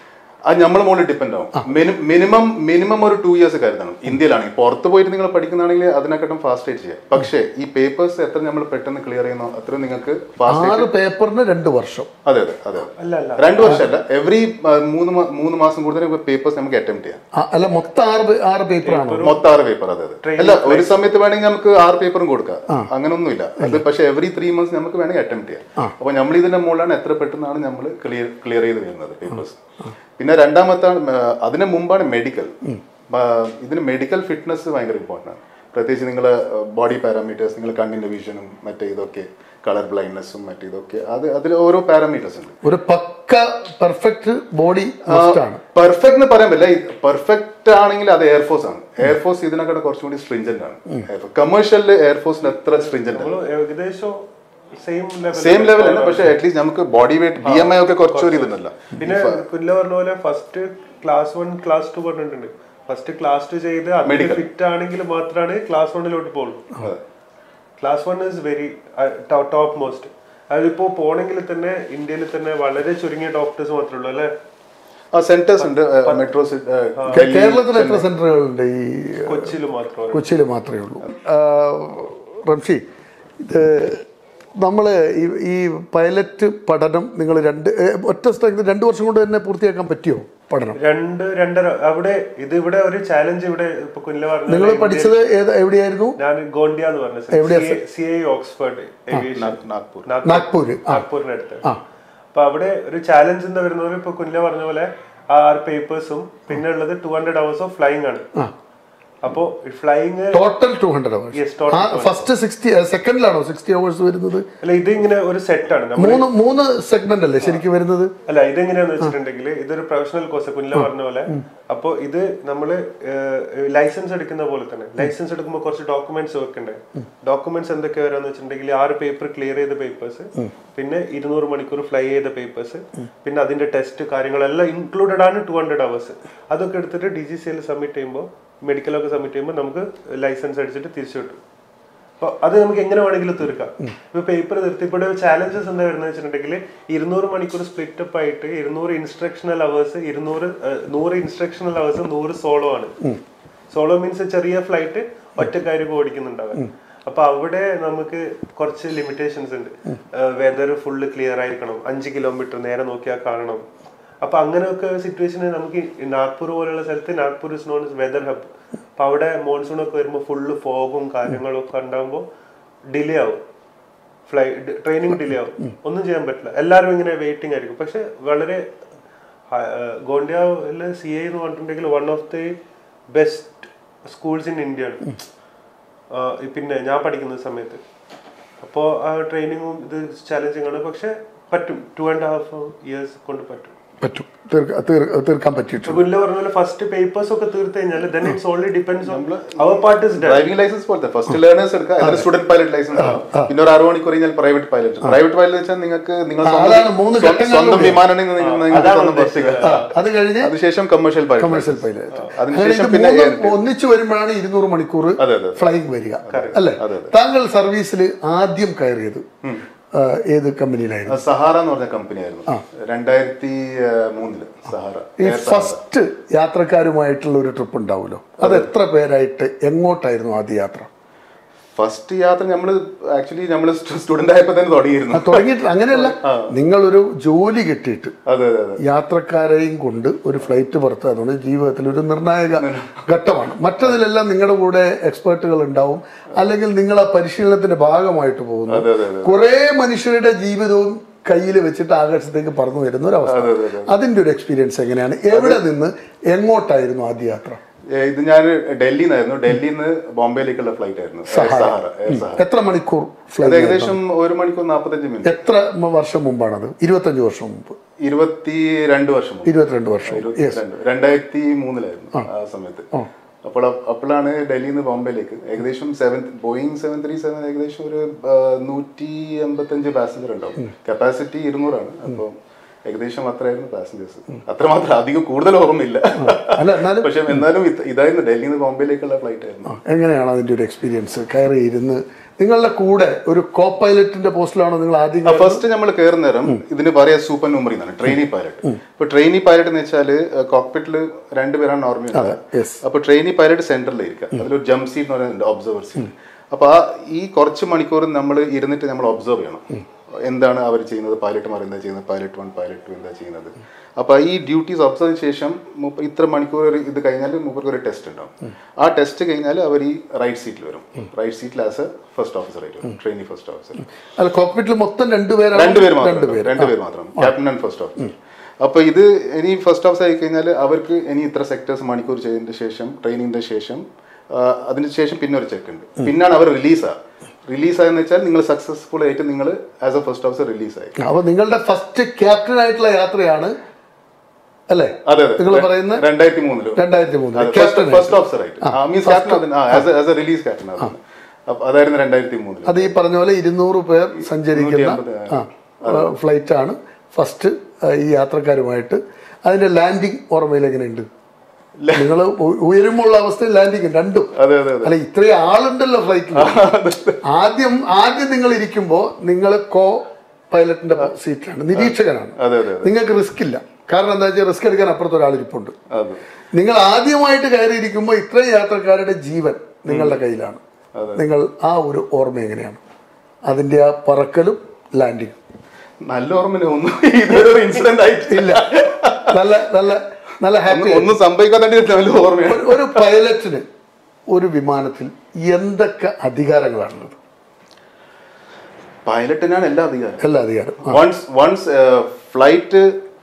അത് നമ്മളെ മുകളിൽ ഡിപ്പെൻഡ് ആവും മിനിമം മിനിമം ഒരു ടു ഇയേഴ്സ് കരുതണം ഇന്ത്യയിലാണെങ്കിൽ പുറത്ത് പോയിട്ട് നിങ്ങൾ പഠിക്കുന്നതാണെങ്കിൽ അതിനെക്കാട്ടും ഫാസ്റ്റ് ആയിട്ട് ചെയ്യാം പക്ഷേ ഈ പേപ്പേഴ്സ് എത്ര നമ്മൾ പെട്ടെന്ന് ക്ലിയർ ചെയ്യുന്നോ അത്രയും നിങ്ങൾക്ക് ഫാസ്റ്റ് ആറ് പേപ്പറിന് രണ്ട് വർഷം അതെ അതെ അതെ അല്ല അല്ല രണ്ട് വർഷമല്ല എവറി മൂന്ന് മാ- മൂന്ന് മാസം കൂടുതൽ പേപ്പേഴ്സ് നമുക്ക് അറ്റംപ്റ്റ് ചെയ്യാം ആ, അല്ല മൊത്തം ആറ് പേ- ആറ് പേപ്പറാണോ മൊത്തം ആറ് പേപ്പർ അതെ അതെ അല്ല ഒരു സമയത്ത് വേണമെങ്കിൽ നമുക്ക് ആറ് പേപ്പറും കൊടുക്കാം അങ്ങനൊന്നുമില്ല അത് പക്ഷെ എവറി ത്രീ മന്ത്സ് നമുക്ക് വേണമെങ്കിൽ അറ്റംപ്റ്റ് ചെയ്യാം അപ്പൊ നമ്മൾ ഇതിന്റെ മുകളിലാണ് എത്ര പെട്ടെന്നാണ് നമ്മൾ ക്ലിയർ ക്ലിയർ ചെയ്ത് വരുന്നത് പേപ്പേഴ്സ് പിന്നെ രണ്ടാമത്തെ അതിന് മുമ്പാണ് മെഡിക്കൽ ഇതിന് മെഡിക്കൽ ഫിറ്റ്നസ് ഭയങ്കര ഇമ്പോർട്ടൻ്റ് ആണ് പ്രത്യേകിച്ച് നിങ്ങളെ ബോഡി പാരാമീറ്റേഴ്സ് നിങ്ങൾ കണ്ണിന്റെ വിഷനും മറ്റേ ഇതൊക്കെ കളർ ബ്ലൈൻഡ്നെസ്സും മറ്റേ ഇതൊക്കെ അത് അതിൽ ഓരോ പാരാമീറ്റേഴ്സ് ഉണ്ട് ഒരു പക്ക പെർഫെക്റ്റ് ബോഡി മസ്റ്റാണ് പെർഫെക്റ്റ് എന്ന് പറയാൻ പറ്റില്ല പെർഫെക്റ്റ് ആണെങ്കിൽ അത് എയർഫോഴ്സ് ആണ് എയർഫോഴ്സ് ഇതിനെക്കാട്ട് കുറച്ചും കൂടി സ്ട്രിഞ്ചന്റ് ആണ് കമേഴ്ഷ്യലിൽ എയർഫോഴ്സിന് എത്ര സ്ട്രിഞ്ചന്റ് ആണ് നമ്മള് ഏകദേശം സെയിം ലെവൽ സെയിം ലെവൽ ആണ് പക്ഷെ അറ്റ്ലീസ്റ്റ് നമുക്ക് body weight B M I ഒക്കെ കുറച്ചൊരു ഇതുണ്ടല്ല പിന്നെ കുല്ല പറഞ്ഞ പോലെ first class one class two പറഞ്ഞിട്ടുണ്ട് ഫസ്റ്റ് ക്ലാസ് ടു ചെയ്ത് അതിൽ ഫിറ്റ് ആണെങ്കിൽ മാത്രമാണ് ക്ലാസ് വണ്ണിലോട്ട് പോകുള്ളൂ class one is very top most അതിപ്പോ പോണെങ്കിൽ തന്നെ ഇന്ത്യയിൽ തന്നെ വളരെ ചുരുങ്ങിയ ഡോക്ടേഴ്സ് മാത്രമേ ഉള്ളൂ അല്ലെ ആ സെന്റേഴ്സ് ഉണ്ട് മെട്രോ കേരളത്തിൽ എത്ര സെന്ററുകളുണ്ട് ഈ കൊച്ചിയിൽ മാത്രമാണ് കൊച്ചിയിൽ മാത്രമേ ഉള്ളൂ ആ, റംഷി ഇത് നമ്മൾ ഈ ഈ പൈലറ്റ് പഠനം നിങ്ങൾ രണ്ട് ഏ, ഒറ്റ സ്ട്രെങ്ത് രണ്ട് വർഷം കൊണ്ട് തന്നെ പൂർത്തിയാക്കാൻ പറ്റിയോ പഠനം രണ്ട് രണ്ടര അവിടെ ഇത് ഇവിടെ ഒരു ചാലഞ്ച് ഇവിടെ ഇപ്പൊ കുല്ല നിങ്ങൾ പറഞ്ഞ പഠിച്ചത് ഏത് എവിടെയായിരുന്നു ഞാൻ ഗോണ്ടിയ എന്ന് പറഞ്ഞ C I Oxford aviation Nagpur Nagpur ആ നാഗ്പൂരിനടുത്ത് അപ്പൊ അവിടെ ഒരു ചാലഞ്ച് എന്ന് വരുന്നത് ഇപ്പൊ കുഞ്ഞ പറഞ്ഞ പോലെ ആറ് പേപ്പേഴ്സും പിന്നെ ഉള്ളത് two hundred hours of flying ആണ് അപ്പോ flying total two hundred Yes, hours total ആ ഫസ്റ്റ് സിക്സ്റ്റി സെക്കൻഡിലാണോ സിക്സ്റ്റി അവേഴ്സ് വരുന്നത് അല്ല ഇത് ഇങ്ങനെ ഒരു സെറ്റ് ആണ് നമ്മൾ മൂന്ന് മൂന്ന് സെഗ്മെന്റ് അല്ലേ ശരിക്കും വരുന്നത് അല്ല ഇതെങ്ങനെയാന്ന് വെച്ചിട്ടുണ്ടെങ്കിൽ ഇതൊരു പ്രൊഫഷണൽ കോഴ്സ് കുഞ്ഞ പറഞ്ഞ പോലെ അപ്പൊ ഇത് നമ്മള് ലൈസൻസ് എടുക്കുന്ന പോലെ തന്നെ ലൈസൻസ് എടുക്കുമ്പോൾ കുറച്ച് ഡോക്യുമെന്റ്സ് വെക്കണ്ടേ ഡോക്യുമെന്റ്സ് എന്തൊക്കെ വരാന്ന് വെച്ചിട്ടുണ്ടെങ്കിൽ ആറ് പേപ്പർ ക്ലിയർ ചെയ്ത പേപ്പേഴ്സ് പിന്നെ ഇരുന്നൂറ് മണിക്കൂർ ഫ്ലൈ ചെയ്ത പേപ്പേഴ്സ് പിന്നെ അതിന്റെ ടെസ്റ്റ് കാര്യങ്ങളെല്ലാം ഇൻക്ലൂഡഡ് ആണ് ടു ഹൺഡ്രഡ് അവേഴ്സ് അതൊക്കെ എടുത്തിട്ട് D G C L submit ചെയ്യുമ്പോൾ മെഡിക്കലൊക്കെ സബ്മിറ്റ് ചെയ്യുമ്പോൾ നമുക്ക് ലൈസൻസ് അടിച്ചിട്ട് തിരിച്ചു കിട്ടും അപ്പൊ അത് നമുക്ക് എങ്ങനെ വേണമെങ്കിലും തീർക്കാം ഇപ്പൊ പേപ്പർ തീർത്തി ഇവിടെ ചാലഞ്ചസ് എന്താ വരുന്നത് വെച്ചിട്ടുണ്ടെങ്കിൽ ഇരുന്നൂറ് മണിക്കൂർ സ്പ്ലിറ്റ് അപ്പ് ആയിട്ട് ഇരുന്നൂറ് ഇൻസ്ട്രക്ഷണൽ അവേഴ്സ് ഇരുന്നൂറ് ഏഹ്, നൂറ് ഇൻസ്ട്രക്ഷണൽ അവേഴ്സ് നൂറ് സോളോ ആണ് സോളോ മീൻസ് ചെറിയ ഫ്ലൈറ്റ് ഒറ്റക്കാർക്ക് ഓടിക്കുന്നുണ്ടാവാൻ അപ്പൊ അവിടെ നമുക്ക് കുറച്ച് ലിമിറ്റേഷൻസ് ഉണ്ട് വെതർ ഫുള്ള് ക്ലിയർ ആയിരിക്കണം അഞ്ച് കിലോമീറ്റർ നേരെ നോക്കിയാൽ കാണണം അപ്പൊ അങ്ങനെയൊക്കെ സിറ്റുവേഷന് നമുക്ക് ഈ നാഗ്പൂർ പോലുള്ള സ്ഥലത്ത് Nagpur is non weather hub അപ്പൊ അവിടെ മോൺസൂൺ ഒക്കെ വരുമ്പോൾ ഫുള്ള് ഫോഗും കാര്യങ്ങളും ഒക്കെ ഉണ്ടാകുമ്പോൾ ഡിലേ ആവും ഫ്ലൈ ട്രെയിനിങ് ഡിലേ ആവും ഒന്നും ചെയ്യാൻ പറ്റില്ല എല്ലാവരും ഇങ്ങനെ വെയിറ്റിംഗ് ആയിരിക്കും പക്ഷെ വളരെ ഗോണ്ടിയാവില് സി ഐ എന്ന് പറഞ്ഞിട്ടുണ്ടെങ്കിൽ one of the best schools in India ആണ് ആ, പിന്നെ ഞാൻ പഠിക്കുന്ന സമയത്ത് അപ്പോൾ ആ ട്രെയിനിങ്ങും ഇത് ചാലഞ്ചിങ് ആണ് പക്ഷെ പറ്റും ടു ആൻഡ് ഹാഫ് ഇയേഴ്സ് കൊണ്ട് പറ്റും പറ്റും തീർക്ക- തീർ- തീർക്കാൻ പറ്റിയിട്ടുണ്ട് പുല്ല പറഞ്ഞ പോലെ ഫസ്റ്റ് പേപ്പേഴ്സ് ഒക്കെ തീർത്ത് കഴിഞ്ഞാൽ then it's only depends on അവർ part is done driving licence പോലത്തെ ഫസ്റ്റ് ലേണേഴ്സ് എടുക്കുക അതിന് സ്റ്റുഡന്റ് പൈലറ്റ് ലൈസൻസ് പിന്നെ ഒരു അറുപത് മണിക്കൂർ കഴിഞ്ഞാൽ പ്രൈവറ്റ് പൈലറ്റ് പ്രൈവറ്റ് പൈലറ്റ് വെച്ചാൽ നിങ്ങൾക്ക് നിങ്ങൾ അതാണ് മൂന്ന് സ്വന്തം- ഘട്ടങ്ങളിലൂടെ. സ്വന്തം വിമാനമാണെങ്കിൽ നിങ്ങൾ നിങ്ങൾക്ക് അതാണ് സ്വന്തം ബസ് ഉദ്ദേശിച്ചത്. അത് കഴിഞ്ഞ് അതിനുശേഷം കമേഴ്ഷ്യൽ പൈലറ്റ് കമേഴ്ഷ്യൽ പൈലറ്റ് അതിനുശേഷം പിന്നെ air ന്റെ. ഒന്നിച്ചു വരുമ്പോഴാണ് ഇരുന്നൂറ് മണിക്കൂർ അതെ, അതെ. ഫ്ലൈങ് വരിക അല്ലേ താങ്കൾ സർവീസിൽ ആദ്യം കയറിയത് ആ, ഏത് കമ്പനിയിലായിരുന്നു സഹാറ എന്ന് പറഞ്ഞ കമ്പനി ആയിരുന്നു രണ്ടായിരത്തി മൂന്നില് സഹാറ ഈ ഫസ്റ്റ് യാത്രക്കാരുമായിട്ടുള്ള ഒരു ട്രിപ്പ് ഉണ്ടാവുമല്ലോ അത് എത്ര പേരായിട്ട് എങ്ങോട്ടായിരുന്നു ആദ്യ യാത്ര ഫസ്റ്റ് യാത്ര നമ്മൾ ആക്ച്വലി നമ്മൾ സ്റ്റുഡന്റ് ആയപ്പോ തന്നെ തുടങ്ങിയിരുന്നു ആ, തുടങ്ങിയിട്ട് അങ്ങനെയല്ല നിങ്ങളൊരു ജോലി കിട്ടിയിട്ട് അതെ അതെ അതെ യാത്രക്കാരെയും കൊണ്ട് ഒരു ഫ്ലൈറ്റ് പുറത്ത് അതുകൊണ്ട് ജീവിതത്തിൽ ഒരു നിർണായക ഘട്ടമാണ് മറ്റതിലെല്ലാം നിങ്ങളുടെ കൂടെ എക്സ്പേർട്ടുകൾ ഉണ്ടാവും അല്ലെങ്കിൽ നിങ്ങൾ ആ പരിശീലനത്തിന്റെ ഭാഗമായിട്ട് പോകുന്നു അതെ, അതെ, കുറേ മനുഷ്യരുടെ ജീവിതവും കയ്യിൽ വെച്ചിട്ട് ആകാശത്തേക്ക് പറന്നു വരുന്ന ഒരു അവസ്ഥ അതിന്റെ ഒരു എക്സ്പീരിയൻസ് എങ്ങനെയാണ് എവിടെ നിന്ന് എങ്ങോട്ടായിരുന്നു ആദ്യ യാത്ര ഏ, ഇത് ഞാൻ ഡൽഹിയിൽ നിന്നായിരുന്നു ഡൽഹിയിൽ നിന്ന് ബോംബെയിലേക്കുള്ള ഫ്ലൈറ്റ് ആയിരുന്നു എയർ സഹാറ എയർ സഹാറ എത്ര മണിക്കൂർ അത് ഫ്ലൈറ്റ് ഏകദേശം ഒരു മണിക്കൂർ നാൽപ്പത്തഞ്ച് മിനിറ്റ് എത്ര മ- വർഷം മുമ്പാണത് ഇരുപത്തഞ്ച് വർഷം മുമ്പ് ഇരുപത്തി രണ്ട് വർഷം മുമ്പ്. ഇരുപത്തിരണ്ട് വർഷം യെസ് രണ്ട്. രണ്ടായിരത്തി മൂന്നിലായിരുന്നു ആ സമയത്ത് അപ്പോൾ അ- അപ്പോഴാണ് ഡൽഹിയിൽ നിന്ന് ബോംബെയിലേക്ക് ഏകദേശം seven Boeing seven three seven ഏകദേശം ഒരു ആ, നൂറ്റി എൺപത്തഞ്ച് പാസഞ്ചർ ഉണ്ടാവും കപ്പാസിറ്റി ഇരുന്നൂറാണ് അപ്പോൾ ഏകദേശം അത്രയായിരുന്നു പാസഞ്ചേഴ്സ് അത്രമാത്രം അധികം കൂടുതൽ ഓർമ്മയില്ല അല്ല എന്നാലും പക്ഷെ എന്നാലും ഇത് ഇതായിരുന്നു ഡൽഹിയിൽ നിന്ന് ബോംബെയിലേക്കുള്ള ഫ്ലൈറ്റ് ആയിരുന്നു എങ്ങനെയാണ് അതിന്റെ ഒരു എക്സ്പീരിയൻസ് കയറി ഇരുന്ന് നിങ്ങളുടെ കൂടെ ഒരു കോ പൈലറ്റിന്റെ പോസ്റ്റിലാണോ നിങ്ങൾ ആദ്യം ഫസ്റ്റ് നമ്മൾ കയറുന്ന നേരം ഇതിന് പറയാ സൂപ്പർ നുമറി എന്നാണ് ട്രെയിനി പൈലറ്റ് ഇപ്പൊ ട്രെയിനി പൈലറ്റ് എന്ന് വെച്ചാൽ കോക്പിറ്റിൽ രണ്ടുപേരാണ് നോർമൽ യെസ് അപ്പൊ ട്രെയിനി പൈലറ്റ് സെന്ററിലിരിക്കുക അതിലൊരു ജംപ് സീറ്റ് എന്ന് പറയുന്നുണ്ട് ഒബ്സർവർ സീറ്റ് അപ്പൊ ആ ഈ കുറച്ച് മണിക്കൂർ നമ്മൾ ഇരുന്നിട്ട് നമ്മൾ ഒബ്സർവ് ചെയ്യണം എന്താണ് അവർ ചെയ്യുന്നത് പൈലറ്റുമാർ എന്താ ചെയ്യുന്നത് പൈലറ്റ് വൺ പൈലറ്റ് ടു എന്താ ചെയ്യുന്നത് അപ്പൊ ഈ ഡ്യൂട്ടീസ് ഒബ്സർവ് ശേഷം മൂപ്പ- ഇത്ര മണിക്കൂർ ഒരു ഇത് കഴിഞ്ഞാൽ മൂപ്പർക്ക് ഒരു ടെസ്റ്റ് ഉണ്ടാവും ആ ടെസ്റ്റ് കഴിഞ്ഞാൽ അവർ ഈ റൈറ്റ് സീറ്റിൽ വരും റൈറ്റ് സീറ്റിൽ ആസ് എ ഫസ്റ്റ് ഓഫീസർ ആയിട്ട് വരും ട്രെയിനി ഫസ്റ്റ് ഓഫീസർ അല്ല കോക്പിറ്റിൽ മൊത്തം രണ്ടുപേരാണ് രണ്ടുപേര് മാത്രം രണ്ടുപേര് മാത്രം ക്യാപ്റ്റൻ ആൻഡ് ഫസ്റ്റ് ഓഫീസർ അപ്പൊ ഇത് ഇനി ഫസ്റ്റ് ഓഫീസർ ആയി കഴിഞ്ഞാൽ അവർക്ക് ഇനി ഇത്ര സെക്ടേഴ്സ് മണിക്കൂർ ചെയ്തതിന്റെ ശേഷം ട്രെയിനിങ്ങിന്റെ ശേഷം ആ, അതിന് ശേഷം പിന്നെ ഒരു ചെക്ക് ഉണ്ട് പിന്നാണ് അവർ റിലീസാ റിലീസ് ആയെന്ന് വെച്ചാൽ നിങ്ങൾ സക്സസ്ഫുൾ ആയിട്ട് നിങ്ങൾ as a first officer release ആയി അപ്പൊ നിങ്ങളുടെ ഫസ്റ്റ് ക്യാപ്റ്റൻ ആയിട്ടുള്ള യാത്രയാണ് അല്ലേ അതെ അതെ നിങ്ങൾ പറയുന്ന രണ്ടായിരത്തി മൂന്നില് രണ്ടായിരത്തി മൂന്ന് ക്യാപ്റ്റൻ ഫസ്റ്റ് ഓഫീസർ ആയിട്ട് means captain as a release captain അപ്പൊ അതായിരുന്നു രണ്ടായിരത്തി മൂന്നില് അത് ഈ പറഞ്ഞ പോലെ ഇരുന്നൂറ് പേർ സഞ്ചരിക്കുന്ന 150, ആ ഫ്ലൈറ്റ് ആണ് ഫസ്റ്റ് ഈ യാത്രക്കാരുമായിട്ട് അതിന്റെ ലാൻഡിങ് ഓർമ്മയിൽ എങ്ങനെയുണ്ട് നിങ്ങൾ ഉയരുമുള്ള അവസ്ഥയിൽ ലാൻഡിങ് രണ്ടും അതെ അതെ അതെ അല്ല ഇത്രയും ആളുണ്ടല്ലോ ഫ്ലൈറ്റിൽ ആദ്യം ആദ്യം നിങ്ങൾ ഇരിക്കുമ്പോ നിങ്ങൾ കോ പൈലറ്റിന്റെ സീറ്റിലാണ് നിരീക്ഷകനാണ് അതെ അതെ നിങ്ങൾക്ക് റിസ്ക് ഇല്ല കാരണം എന്താ വെച്ചാൽ റിസ്ക് എടുക്കാൻ അപ്പുറത്ത് ഒരാൾ ഇരിപ്പുണ്ട് അതെ നിങ്ങൾ ആദ്യമായിട്ട് കയറിയിരിക്കുമ്പോൾ ഇത്രയും യാത്രക്കാരുടെ ജീവൻ നിങ്ങളുടെ കയ്യിലാണ് നിങ്ങൾ ആ ഒരു ഓർമ്മ എങ്ങനെയാണ് അതിന്റെ ആ പറക്കലും ലാൻഡിങ്ങും നല്ല ഓർമ്മയില്ല ഒന്നും ഇതൊരു ഇൻസിഡന്റ് ആയിട്ടില്ല ഇല്ല നല്ല നല്ല നല്ല ഹാപ്പി ഒന്നും സംഭവിക്കാതെ നല്ല ഓർമ്മയാണ് ഒരു പൈലറ്റിന് ഒരു വിമാനത്തിൽ എന്തൊക്കെ അധികാരങ്ങളാണുള്ളത് പൈലറ്റിനാണ് എല്ലാ അധികാരം എല്ലാ അധികാരം ആ, once once flight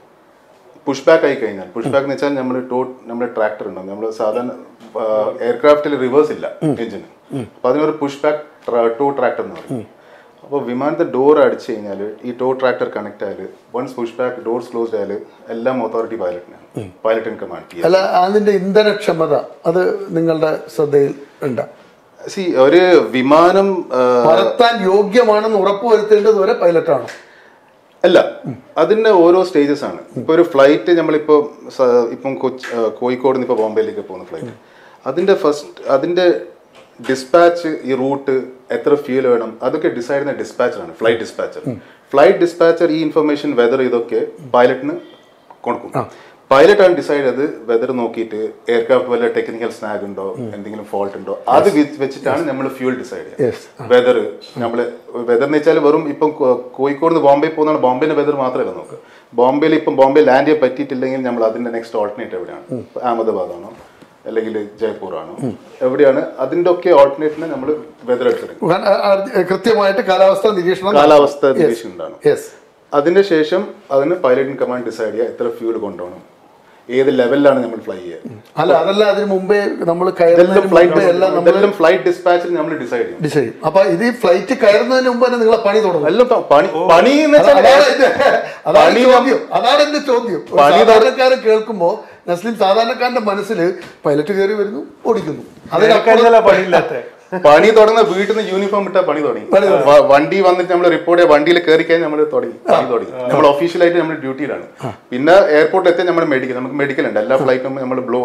push back ആയി കഴിഞ്ഞാൽ പുഷ് ബാക്ക് എന്ന് വെച്ചാൽ നമ്മൾ ടോ നമ്മുടെ ട്രാക്ടർ ഉണ്ടാവും നമ്മൾ സാധാരണ എയർക്രാഫ്റ്റിൽ റിവേഴ്സ് ഇല്ല എഞ്ചിന് അപ്പൊ അതിനൊരു പുഷ് ബാക്ക് ടോ ട്രാക്ടർ എന്ന് പറയും അപ്പോൾ വിമാനത്തെ ഡോർ അടിച്ചു കഴിഞ്ഞാൽ ഈ ടോ ട്രാക്ടർ കണക്ട് ആയാൽ once push back doors closed ആയാൽ എല്ലാം അതോറിറ്റി പൈലറ്റിനാണ് പൈലറ്റ് ഇൻ കമാൻഡ് ചെയ്യാം അല്ല അതിന്റെ ഇന്ധനക്ഷമത അത് നിങ്ങളുടെ ശ്രദ്ധയിൽ ഉണ്ട് സി ഒരു വിമാനം ആ, പറത്താൻ യോഗ്യമാണെന്ന് ഉറപ്പുവരുത്തേണ്ടത് വരെ പൈലറ്റാണ് അല്ല അതിന്റെ ഓരോ സ്റ്റേജസ് ആണ് ഇപ്പൊ ഒരു ഫ്ലൈറ്റ് നമ്മളിപ്പോ സ- ഇപ്പം കൊച്ചി ആ, കോഴിക്കോട് നിന്ന് ഇപ്പൊ ബോംബെയിലേക്ക് പോകുന്ന ഫ്ലൈറ്റ് അതിന്റെ ഫസ്റ്റ് അതിന്റെ ഡിസ്പാച്ച് ഈ റൂട്ട് എത്ര ഫ്യൂൽ വേണം അതൊക്കെ ഡിസൈഡ് ചെയ്യുന്ന ഡിസ്പാച്ചറാണ് ഫ്ലൈറ്റ് ഡിസ്പാച്ചർ ഫ്ലൈറ്റ് ഡിസ്പാച്ചർ ഈ ഇൻഫർമേഷൻ വെദർ ഇതൊക്കെ പൈലറ്റിന് കൊടുക്കും പൈലറ്റ് ആണ് ഡിസൈഡ് ചെയ്ത് വെദർ നോക്കിയിട്ട് എയർക്രാഫ്റ്റ് വല്ല ടെക്നിക്കൽ സ്നാഗ് ഉണ്ടോ എന്തെങ്കിലും ഫോൾട്ട് ഉണ്ടോ അത് വെച്ച് വെച്ചിട്ടാണ് നമ്മൾ ഫ്യൂൽ ഡിസൈഡ് ചെയ്യുക യെസ് വെതർ നമ്മള് വെതർ എന്ന് വെച്ചാൽ വെറും ഇപ്പം കോ- കോഴിക്കോട് നിന്ന് ബോംബെ പോകുന്നതാണ് ബോംബെയിലെ വെതർ മാത്രമല്ല നോക്കുക ബോംബെയിൽ ഇപ്പം ബോംബെ ലാൻഡ് ചെയ്യാൻ പറ്റിയിട്ടില്ലെങ്കിൽ നമ്മൾ അതിന്റെ നെക്സ്റ്റ് ഓൾട്ടർനേറ്റ് എവിടെയാണ് ഇപ്പൊ അഹമ്മദാബാദ് ആണോ അല്ലെങ്കിൽ ജയ്പൂർ ആണോ എവിടെയാണ് അതിന്റെ ഒക്കെ ഓൾട്ടർനേറ്റിനെ നമ്മൾ വെതർ എടുത്തിട്ടുണ്ട് കാരണം, ആ, ആ, കൃത്യമായിട്ട് കാലാവസ്ഥ നിരീക്ഷണം കാലാവസ്ഥ നിരീക്ഷണം ഉണ്ടാണ് യെസ് അതിന്റെ ശേഷം അതിന് പൈലറ്റിംഗ് കമാൻഡ് ഡിസൈഡ് ചെയ്യുക എത്ര ഫ്യൂൽ കൊണ്ടുപോകണം ഏത് ലെവലിലാണ് നമ്മൾ ഫ്ലൈ ചെയ്യുക അല്ല അതല്ല അതിന് മുമ്പേ നമ്മൾ ഇതെല്ലാം കയറുന്നതിന് ഫ്ലൈറ്റ് മുമ്പേ എല്ലാം നമ്മൾ ഇതെല്ലാം ഫ്ലൈറ്റ് ഡിസ്പാച്ചിൽ നമ്മൾ ഡിസൈഡ് ചെയ്യും ഡിസൈഡ് ചെയ്യും അപ്പൊ ഇത് ഈ ഫ്ലൈറ്റ് കയറുന്നതിന് മുമ്പ് തന്നെ നിങ്ങളെ പണി തുടങ്ങും എല്ലാം ത- പണി പണി എന്ന് അതാ- വെച്ചാൽ അതാണ് എന്റെ- അതാണ് പണി ചോദ്യം അതാണ് എന്റെ ചോദ്യം ഒരു പണി തുട- സാധാരണക്കാരൻ കേൾക്കുമ്പോ നസ്ലിം സാധാരണക്കാരന്റെ മനസ്സിൽ പൈലറ്റ് കയറി വരുന്നു ഓടിക്കുന്നു അതിനപ്പുറം അതിനല്ല പണിയില്ലാത്ത പണി തുടങ്ങുന്ന വീട്ടിൽ നിന്ന് യൂണിഫോം ഇട്ടാ പണി തുടങ്ങി വ- വണ്ടി വന്നിട്ട് നമ്മൾ റിപ്പോർട്ട് ചെയ്യാൻ വണ്ടിയിൽ കയറി കഴിഞ്ഞാൽ നമ്മൾ തുടങ്ങി പണി തുടങ്ങി നമ്മൾ ഒഫീഷ്യലായിട്ട് നമ്മൾ ഡ്യൂട്ടിയിലാണ് പിന്നെ എയർപോർട്ടിൽ എത്തി നമ്മൾ മെഡിക്കൽ നമുക്ക് മെഡിക്കൽ ഉണ്ട് എല്ലാ ഫ്ലൈറ്റും നമ്മൾ ബ്ലോ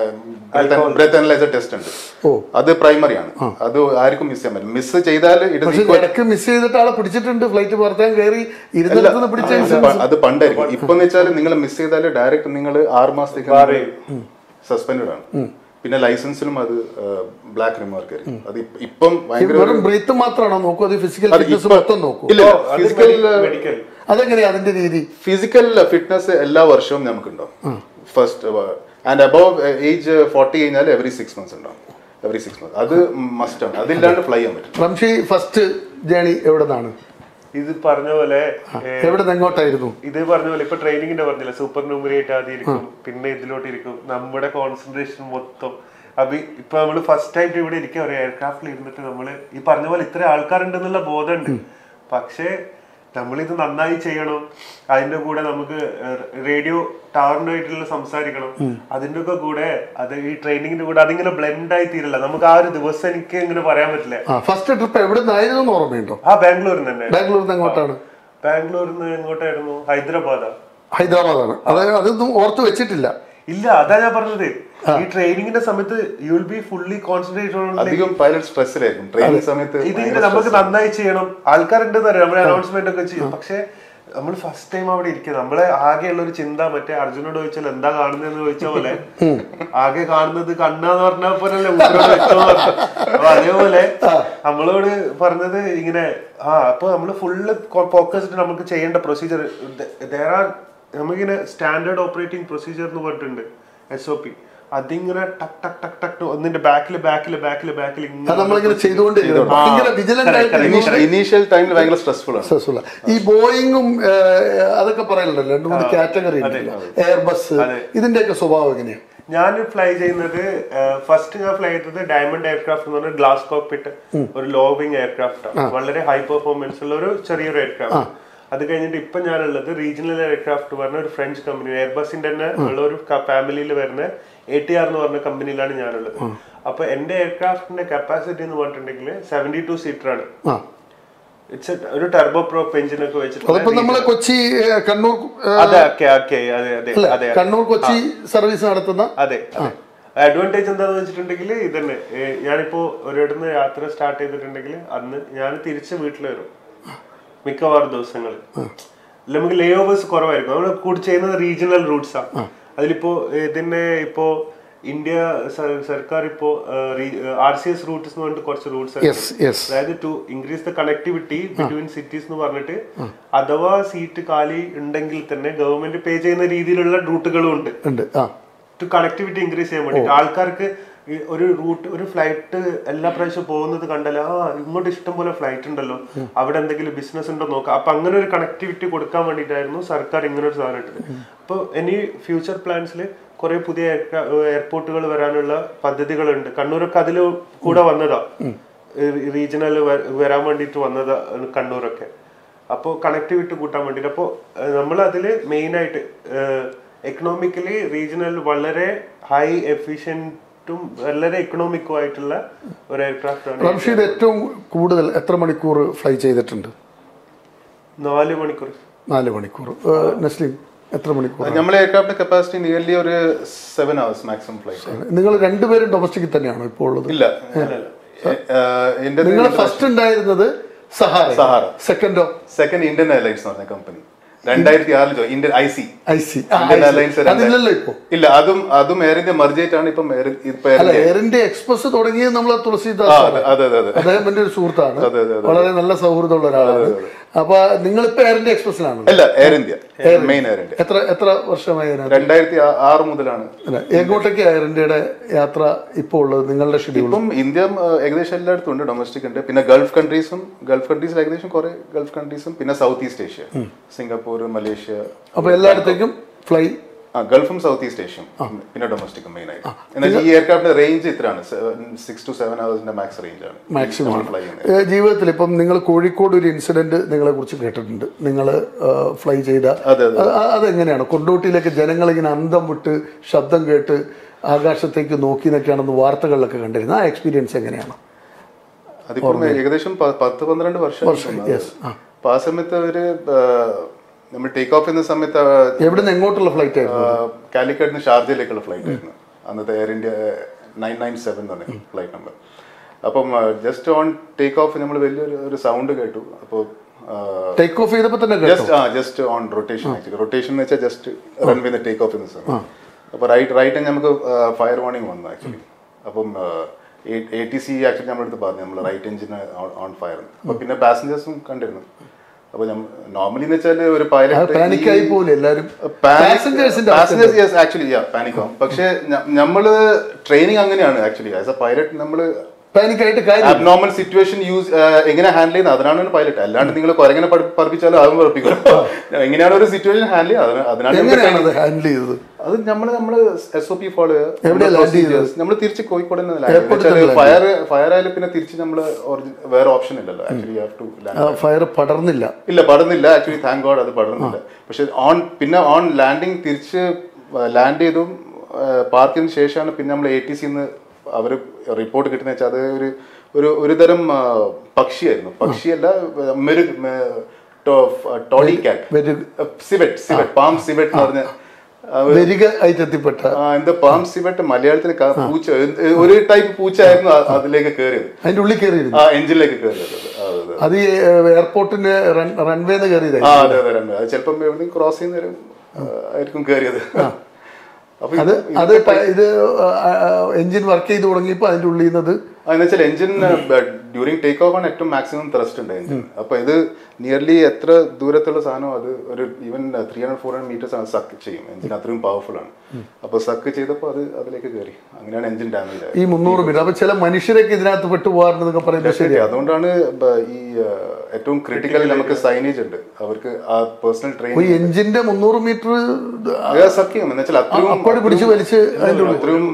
ബ്രെത്ത് അനലൈസർ ടെസ്റ്റ് ഉണ്ട് ഓ. അത് പ്രൈമറി ആണ് അത് ആർക്കും മിസ് ചെയ്യാൻ പറ്റില്ല മിസ് ചെയ്താൽ ഇറ്റ് പക്ഷെ ഇടയ്ക്ക് മിസ് ചെയ്തിട്ട് ആളെ പിടിച്ചിട്ടുണ്ട് ഫ്ലൈറ്റ് പുറത്തേക്ക് കയറി ഇരുന്നിടത്തുനിന്ന് പിടിച്ച അത് പണ്ടായിരിക്കും ഇപ്പൊ എന്ന് വെച്ചാൽ നിങ്ങൾ മിസ് ചെയ്താൽ ഡയറക്റ്റ് നിങ്ങൾ ആറ് മാസത്തേക്ക് സസ്പെൻഡ് ആണ് പിന്നെ ലൈസൻസിലും അത് ബ്ലാക്ക് റിമാർക്ക് ആയിരിക്കും അത് ഇപ്പ- ഇപ്പം ഭയങ്കര വെറും ബ്രീത്ത് മാത്രമാണോ നോക്കൂ അത് ഫിസിക്കൽ അത് ഫിറ്റ്നസ് ഇപ്പൊ- മൊത്തം നോക്കൂ ഇല്ല ഫിസിക്കൽ മെഡിക്കൽ അതെങ്ങനെയാ അതിന്റെ രീതി ഫിസിക്കൽ ഫിറ്റ്നസ് എല്ലാ വർഷവും നമുക്കുണ്ടാവും first and above age forty കഴിഞ്ഞാൽ എവറി സിക്സ് മന്ത്സ് ഉണ്ടാവും എവറി സിക്സ് മന്ത്സ് അത് മസ്റ്റ് ആണ് അതില്ലാണ്ട് ഫ്ലൈ ചെയ്യാൻ പറ്റും റംഷി ഫസ്റ്റ് ജേണി എവിടെ നിന്നാണ് ഇത് പറഞ്ഞ പോലെ ഏ, എവിടെ നിന്ന് എങ്ങോട്ടായിരുന്നു ഇത് പറഞ്ഞ പോലെ ഇപ്പൊ ട്രെയിനിങ്ങിന്റെ പറഞ്ഞില്ല സൂപ്പർ ന്യൂമറേറ്റ് ആദ്യം ഇരിക്കും പിന്നെ ഇതിലോട്ട് ഇരിക്കും നമ്മുടെ കോൺസെൻട്രേഷൻ മൊത്തം അപ്പൊ ഈ- ഇപ്പൊ നമ്മള് ഫസ്റ്റ് ആയിട്ട് ഇവിടെ ഇരിക്കുക ഒരു എയർക്രാഫ്റ്റിൽ ഇരുന്നിട്ട് നമ്മള് ഈ പറഞ്ഞ പോലെ ഇത്ര ആൾക്കാരുണ്ടെന്നുള്ള ബോധമുണ്ട് പക്ഷേ നമ്മളിത് നന്നായി ചെയ്യണം അതിന്റെ കൂടെ നമുക്ക് റേഡിയോ ടവറിനായിട്ടുള്ള സംസാരിക്കണം അതിന്റെ ഒക്കെ കൂടെ അത് ഈ ട്രെയിനിങ്ങിന്റെ കൂടെ അതിങ്ങനെ ബ്ലെൻഡ് ആയി തീരില്ല നമുക്ക് ആ ഒരു ദിവസം എനിക്ക് ഇങ്ങനെ പറയാൻ പറ്റില്ല ആ ഫസ്റ്റ് ട്രിപ്പ് എവിടെ നിന്നായിരുന്നു എന്ന് ഓർമ്മയുണ്ടോ ആ ബാംഗ്ലൂരിൽ തന്നെ ബാംഗ്ലൂരിൽ നിന്ന് എങ്ങോട്ടാണ് ബാംഗ്ലൂരിൽ നിന്ന് എങ്ങോട്ടായിരുന്നു ഹൈദരാബാദാ ഹൈദരാബാദാണ് അതായത് അതൊന്നും ഓർത്ത് വെച്ചിട്ടില്ല ഇല്ല അതാ ഞാൻ പറഞ്ഞത് ഈ ട്രെയിനിങ്ങിന്റെ സമയത്ത് you will be fully concentrate അധികം പൈലറ്റ് സ്ട്രെസ്സിലായിരിക്കും ട്രെയിനിങ് സമയത്ത് ഇതിങ്ങനെ നമുക്ക് നന്നായി ചെയ്യണം ആൾക്കാരുണ്ടെന്ന് അറിയാം നമ്മൾ അനൗൺസ്മെന്റ് ഒക്കെ ചെയ്യും പക്ഷെ നമ്മൾ ഫസ്റ്റ് ടൈം അവിടെ ഇരിക്കുക നമ്മളെ ആകെയുള്ള ഒരു ചിന്ത മറ്റേ അർജുനോട് ചോദിച്ചാൽ എന്താ കാണുന്നതെന്ന് ചോദിച്ച പോലെ ആകെ കാണുന്നത് കണ്ണാന്ന് പറഞ്ഞ പോലല്ലേ ഉത്തരം വെച്ചോന്ന് പറഞ്ഞു. അപ്പൊ അതേപോലെ നമ്മളോട് പറഞ്ഞത് ഇങ്ങനെ ആ അപ്പൊ നമ്മള് ഫുള്ള് ഫോക്കസ്ഡ് നമുക്ക് ചെയ്യേണ്ട പ്രൊസീജിയർ നമുക്കിങ്ങനെ സ്റ്റാൻഡേർഡ് ഓപ്പറേറ്റിംഗ് പ്രൊസീജിയർ എന്ന് പറഞ്ഞിട്ടുണ്ട് എസ് ഒ പി അതിങ്ങനെ ടക് ടക് ടക് ടക് ഒന്നിന്റെ ബാക്കില് ബാക്കില് ബാക്കില് ബാക്കിൽ അത് നമ്മളിങ്ങനെ ചെയ്തുകൊണ്ടിരിക്കുന്നത് ഭയങ്കര വിജിലന്റ് ആയിട്ട് ഇനീഷ്യൽ ടൈമിൽ ഭയങ്കര സ്ട്രെസ്ഫുൾ ആണ് successful ആ. ഈ ബോയിങ്ങും അതൊക്കെ പറയലുണ്ടല്ലോ രണ്ട് മൂന്ന് കാറ്റഗറി ഉണ്ടല്ലോ എയർബസ് ഇതിന്റെയൊക്കെ സ്വഭാവം എങ്ങനെയാണ് ഞാൻ ഫ്ലൈ ചെയ്യുന്നത് ഫസ്റ്റ് ഞാൻ ഫ്ലൈ ചെയ്തത് ഡയമണ്ട് എയർക്രാഫ്റ്റ് എന്ന് പറഞ്ഞ ഗ്ലാസ് കോക്പിറ്റ് ഒരു ലോ വിങ് എയർക്രാഫ്റ്റ് ആണ് വളരെ ഹൈ പെർഫോമൻസ് ഉള്ള ഒരു ചെറിയൊരു എയർക്രാഫ്റ്റ് അത് കഴിഞ്ഞിട്ട് ഇപ്പൊ ഞാനുള്ളത് റീജിയണൽ എയർക്രാഫ്റ്റ് പറഞ്ഞ ഒരു ഫ്രഞ്ച് കമ്പനി എയർബസിന്റെ തന്നെ ഉള്ള ഒരു ഫാമിലിയിൽ വരുന്ന എ ടി ആർ എന്ന് പറഞ്ഞ കമ്പനിയിലാണ് ഞാനുള്ളത് അപ്പൊ എന്റെ എയർക്രാഫ്റ്റിന്റെ കപ്പാസിറ്റി എന്ന് പറഞ്ഞിട്ടുണ്ടെങ്കിൽ സെവന്റി ടു സീറ്റർ ആണ് ആ ഇറ്റ്സ് ഒരു ടർബോ പ്രോപ്പ് എഞ്ചിൻ ഒക്കെ വെച്ചിട്ട് അതിപ്പോ നമ്മള് കൊച്ചി ഏ, കണ്ണൂർ ഏ, അതെ ഓക്കെ ഓക്കെ അതെ അതെ അല്ലേ? അതെ കണ്ണൂർ കൊച്ചി സർവീസ് നടത്തുന്ന അതെ അഡ്വാൻറ്റേജ് എന്താന്ന് വെച്ചിട്ടുണ്ടെങ്കിൽ ഇതന്നെ ഏ, ഞാനിപ്പോ ഒരിടന്ന് യാത്ര സ്റ്റാർട്ട് ചെയ്തിട്ടുണ്ടെങ്കിൽ അന്ന് ഞാൻ തിരിച്ച് വീട്ടിൽ വരും മിക്കവാറും ദിവസങ്ങൾ നമുക്ക് ലേ ഓവേഴ്സ് കുറവായിരിക്കും നമ്മൾ കൂടി ചെയ്യുന്നത് റീജിയണൽ റൂട്ട്സ് ആണ് അതിലിപ്പോ ഇതിന്റെ ഇപ്പോ ഇന്ത്യ സ- സർക്കാർ ഇപ്പോ ആർ സി എസ് റൂട്ട്സ് എന്ന് പറഞ്ഞിട്ട് കുറച്ച് റൂട്ട്സ് യെസ് യെസ് അതായത് to increase the connectivity between cities എന്ന് പറഞ്ഞിട്ട് അഥവാ സീറ്റ് കാലി ഉണ്ടെങ്കിൽ തന്നെ ഗവൺമെന്റ് പേ ചെയ്യുന്ന രീതിയിലുള്ള റൂട്ടുകളും ഉണ്ട് ഉണ്ട് ആ ടു കണക്ടിവിറ്റി ഇൻക്രീസ് ചെയ്യാൻ വേണ്ടിട്ട് ആൾക്കാർക്ക് ഈ ഒരു റൂട്ട് ഒരു ഫ്ലൈറ്റ് എല്ലാ പ്രാവശ്യം പോകുന്നത് കണ്ടാൽ ആ ഇങ്ങോട്ട് ഇഷ്ടം പോലെ ഫ്ലൈറ്റ് ഉണ്ടല്ലോ അവിടെ എന്തെങ്കിലും ബിസിനസ് ഉണ്ടോ നോക്കാം അപ്പൊ അങ്ങനെ ഒരു കണക്ടിവിറ്റി കൊടുക്കാൻ വേണ്ടിയിട്ടായിരുന്നു സർക്കാർ ഇങ്ങനെ ഒരു സാധനം ഇട്ടത് അപ്പോൾ ഇനി ഫ്യൂച്ചർ പ്ലാൻസിൽ കുറെ പുതിയ എയർപോർട്ടുകൾ വരാനുള്ള പദ്ധതികളുണ്ട് കണ്ണൂരൊക്കെ അതിൽ കൂടെ വന്നതാ റീജിയണൽ വരാൻ വേണ്ടിയിട്ട് വന്നതാ കണ്ണൂരൊക്കെ അപ്പോൾ കണക്ടിവിറ്റി കൂട്ടാൻ വേണ്ടിയിട്ട് അപ്പോൾ നമ്മൾ അതിൽ മെയിനായിട്ട് എക്കണോമിക്കലി റീജിയണൽ വളരെ ഹൈ എഫിഷ്യൻറ്റും വളരെ എക്കണോമിക്കും ആയിട്ടുള്ള ഒരു എയർക്രാഫ്റ്റ് ആണ് റംഷീദ് ഏറ്റവും കൂടുതൽ എത്ര മണിക്കൂർ ഫ്ലൈ ചെയ്തിട്ടുണ്ട് നാല് മണിക്കൂർ നാല് മണിക്കൂർ ഏ, നസ്ലിം എത്ര മണിക്കൂർ നമ്മളെ എയർക്രാഫ്റ്റിന്റെ കപ്പാസിറ്റി നിയർലി ഒരു സെവൻ അവേഴ്സ് മാക്സിമം ഫ്ലൈറ്റ് നിങ്ങൾ രണ്ടുപേരും ഡൊമസ്റ്റിക്കിൽ തന്നെയാണോ ഇപ്പോൾ ഉള്ളത് ഇല്ല എന്റെ നിങ്ങൾ ഫസ്റ്റ് ഉണ്ടായിരുന്നത് സഹാറ സഹാറ. സെക്കൻഡോ സെക്കൻഡ് ഇന്ത്യൻ എയർലൈൻസ് എന്ന് പറഞ്ഞ കമ്പനി രണ്ടായിരത്തി ആറിൽ Indian I C I C Indian airlines അതില്ലല്ലോ ഇപ്പോ ഇല്ല അതും അതും എയർ ഇന്ത്യ മർജ് ആണ് ഇപ്പം എയർ ഇപ്പൊ എയർ അല്ല ഇന്ത്യ എയർ ഇന്ത്യ എക്സ്പ്രസ് തുടങ്ങിയത് നമ്മളെ ആ, തുളസീദാസ് അതെ അതെ അതെ അതെ അദ്ദേഹം എന്റെ ഒരു സുഹൃത്താണ് അതെ, അതെ, അതെ. വളരെ നല്ല സൗഹൃദമുള്ള ഒരാളാണ് അപ്പൊ നിങ്ങളിപ്പോ എയർ ഇന്ത്യ എക്സ്പ്രസിലാണ് അല്ല Air India main Air India എത്ര എത്ര വർഷമായി അതിനകത്ത് രണ്ടായിരത്തി ആ- ആറ് മുതലാണ് അല്ല എങ്ങോട്ടേക്ക് എയർ ഇന്ത്യയുടെ യാത്ര ഇപ്പോൾ ഉള്ളത് നിങ്ങളുടെ ഷെഡ്യൂൾ ഇപ്പം ഇന്ത്യ ആ, ഏകദേശം എല്ലായിടത്തും ഉണ്ട് ഡൊമസ്റ്റിക് ഉണ്ട് പിന്നെ ഗൾഫ് കൺട്രീസും ഗൾഫ് കൺട്രീസിൽ ഏകദേശം കുറെ ഗൾഫ് കൺട്രീസും പിന്നെ South East Asia Singapore Malaysia അപ്പൊ എല്ലായിടത്തേക്കും ഫ്ലൈ ആ ഗൾഫും സൗത്ത് ഈസ്റ്റ് ഏഷ്യയും പിന്നെ ഡൊമസ്റ്റിക്കും മെയിൻ ആയിട്ട് എന്നാൽ ഈ എയർക്രാഫ്റ്റിന്റെ റേഞ്ച് ഇത്രയാണ് സിക്സ് ടു സെവൻ അവേഴ്സിന്റെ മാക്സ് റേഞ്ച് ആണ് മാക്സിമം ആണ് ഫ്ലൈ ചെയ്യുന്നത് ഏ, ജീവിതത്തിൽ ഇപ്പം നിങ്ങൾ കോഴിക്കോട് ഒരു ഇൻസിഡന്റ് നിങ്ങളെ കുറിച്ച് കേട്ടിട്ടുണ്ട് നിങ്ങൾ ഫ്ലൈ ചെയ്ത അതെ, അത് അതെങ്ങനെയാണ് കൊണ്ടോട്ടിയിലേക്ക് ജനങ്ങൾ ഇങ്ങനെ അന്തം വിട്ട് ശബ്ദം കേട്ട് ആകാശത്തേക്ക് നോക്കി എന്നൊക്കെയാണെന്ന് വാർത്തകളിലൊക്കെ കണ്ടിരുന്നത് ആ എക്സ്പീരിയൻസ് എങ്ങനെയാണ് അതിപ്പം ഏകദേശം പ- പത്ത് പന്ത്രണ്ട് വർഷം yes. ആ. അപ്പൊ ആ സമയത്ത് ഒരു നമ്മൾ ടേക്ക് ഓഫ് ചെയ്യുന്ന സമയത്ത് എവിടുന്ന് എങ്ങോട്ടുള്ള ഫ്ലൈറ്റ് ആയിരുന്നു കാലിക്കറ്റ് നിന്ന് ഷാർജയിലേക്കുള്ള ഫ്ലൈറ്റ് ആയിരുന്നു അന്നത്തെ Air India nine nine seven എന്ന് പറഞ്ഞ ഫ്ലൈറ്റ് നമ്പർ അപ്പം ജസ്റ്റ് ഓൺ ടേക്ക് ഓഫ് നമ്മൾ വലിയൊരു ഒരു സൗണ്ട് കേട്ടു അപ്പോൾ ടേക്ക് ഓഫ് ചെയ്തപ്പോൾ തന്നെ കേട്ടോ ജസ്റ്റ് ആ just on rotation actually rotation എന്ന് വെച്ചാൽ ജസ്റ്റ് റൺവേ ടേക്ക് ഓഫ് ചെയ്യുന്ന സമയം അപ്പോൾ റൈറ്റ് റൈറ്റ് നമുക്ക് ഫയർ വാർണിംഗ് വന്നു ആക്ച്വലി അപ്പം എ ടി സി ആക്ച്വലി നമ്മളടുത്ത് പറഞ്ഞു നമ്മൾ റൈറ്റ് എഞ്ചിന് ഓൺ ഫയർ അപ്പോൾ പിന്നെ പാസഞ്ചേഴ്സും കണ്ടിരുന്നു അപ്പോൾ നോർമലി എന്ന് വെച്ചാൽ ഒരു പൈലറ്റ് പാനിക്കായി പോലെ എല്ലാവരും പാസഞ്ചേഴ്സിന്റെ പാസഞ്ചേഴ്സ് യെസ് ആക്ച്വലി പാനിക് ആവും പക്ഷേ ഞ- നമ്മള് ട്രെയിനിങ് അങ്ങനെയാണ് ആക്ച്വലി ആസ് എ പൈലറ്റ് നമ്മള് പാനിക്കായിട്ട് കാര്യം അബ്നോർമൽ സിറ്റുവേഷൻ യൂസ് എങ്ങനെ ഹാൻഡിൽ ചെയ്യുന്നത് അതിനാണ് പൈലറ്റ് അല്ലാണ്ട് നിങ്ങൾ കുരങ്ങനെ പഠി- പഠിപ്പിച്ചാലും അതും പഠിപ്പിക്കും എങ്ങനെയാണ് ഒരു സിറ്റുവേഷൻ ഹാൻഡിൽ ചെയ്യുന്നത് അതിനാണ് നമ്മൾ എങ്ങനെയാണ് അത് ഹാൻഡിൽ ചെയ്തത് അത് നമ്മൾ നമ്മൾ എസ് ഒ പി ഫോളോ എവിടെയാ land ചെയ്തത്? നമ്മൾ തിരിച്ച് കോഴിക്കോട് Airport തന്നെ land ഫയർ ഫയർ ആയാലും പിന്നെ തിരിച്ച് നമ്മൾ വേറെ ഓപ്ഷൻ ഇല്ലല്ലോ actually have to land fire പടർന്നില്ല ഇല്ല പടർന്നില്ല ആക്ച്വലി താങ്ക് ഗോഡ് അത് പടർന്നില്ല പക്ഷെ ഓൺ പിന്നെ ഓൺ ലാൻഡിങ് തിരിച്ച് ലാൻഡ് ചെയ്തും പാർക്ക് ചെയ്തതിനു ശേഷമാണ് പിന്നെ നമ്മൾ എ ടി സിന്ന് അവർ റിപ്പോർട്ട് കിട്ടുന്ന വെച്ചാൽ അത് ഒരു ഒരു ഒരു തരം ആ, പക്ഷിയായിരുന്നു പക്ഷിയല്ല മെരു toddy cat very civet civet palm civet എന്ന് പറഞ്ഞ ആ, ഒരു- വരിക ആയിട്ടെത്തിപ്പെട്ട ആ, എന്താ പാം സിവെറ്റ് മലയാളത്തിൽ ക- പൂച്ച എന്ത് ഒരു ടൈപ്പ് പൂച്ച ആയിരുന്നു അ- അതിലേക്ക് കയറിയത് അതിന്റെ ഉള്ളിൽ കയറിയിരുന്നു ആ എഞ്ചിനിലേക്ക് കയറിയത് അത്. അതെ, അതെ. അത് ഈ എയർപോർട്ടിന്റെ റൺവേന്ന് ആ കയറിയതായി അതെ അതെ രണ്ട് അത് ചിലപ്പം എവിടെയും ക്രോസ് ചെയ്യുന്ന നേരം ആ, ആയിരിക്കും കയറിയത് അപ്പൊ അത് അത് ട- ഇത് എഞ്ചിൻ വർക്ക് ചെയ്ത് തുടങ്ങിയപ്പോൾ അതിന്റെ ഉള്ളിൽ നിന്നത് എന്ന് വെച്ചാൽ എഞ്ചിൻ ഡ്യൂറിങ് ടേക്ക് ഓഫ് ആണ് ഏറ്റവും മാക്സിമം ത്രസ്റ്റ് ഉണ്ട് എഞ്ചിൻ അപ്പൊ ഇത് നിയർലി എത്ര ദൂരത്തുള്ള സാധനം അത് ഒരു even three hundred four hundred metres ആണ് സക്ക് ചെയ്യും എഞ്ചിൻ അത്രയും പവർഫുൾ ആണ് അപ്പൊ സക്ക് ചെയ്തപ്പോൾ അത് അതിലേക്ക് കയറി അങ്ങനെയാണ് എഞ്ചിൻ ഡാമേജ് ആയത് ഈ മുന്നൂറ് മീറ്റർ അപ്പൊ ചില മനുഷ്യരൊക്കെ ഇതിനകത്ത് പെട്ടുപോകാറുണ്ടെന്നൊക്കെ പറയുന്നത് ശരി ശരി അതുകൊണ്ടാണ് ബ- ഈ ആ, ഏറ്റവും ക്രിട്ടിക്കൽ നമുക്ക് സൈനേജ് ഉണ്ട് അവർക്ക് ആ പേഴ്സണൽ ട്രെയിൻ ഈ എഞ്ചിന്റെ മുന്നൂറ് മീറ്റർ സക്ക് ചെയ്യും എന്ന് വെച്ചാൽ അത്രയും അപ്പോഴും പിടിച്ച് വലിച്ച് അതിന്റെ ഉള്ളിൽ അത്രയും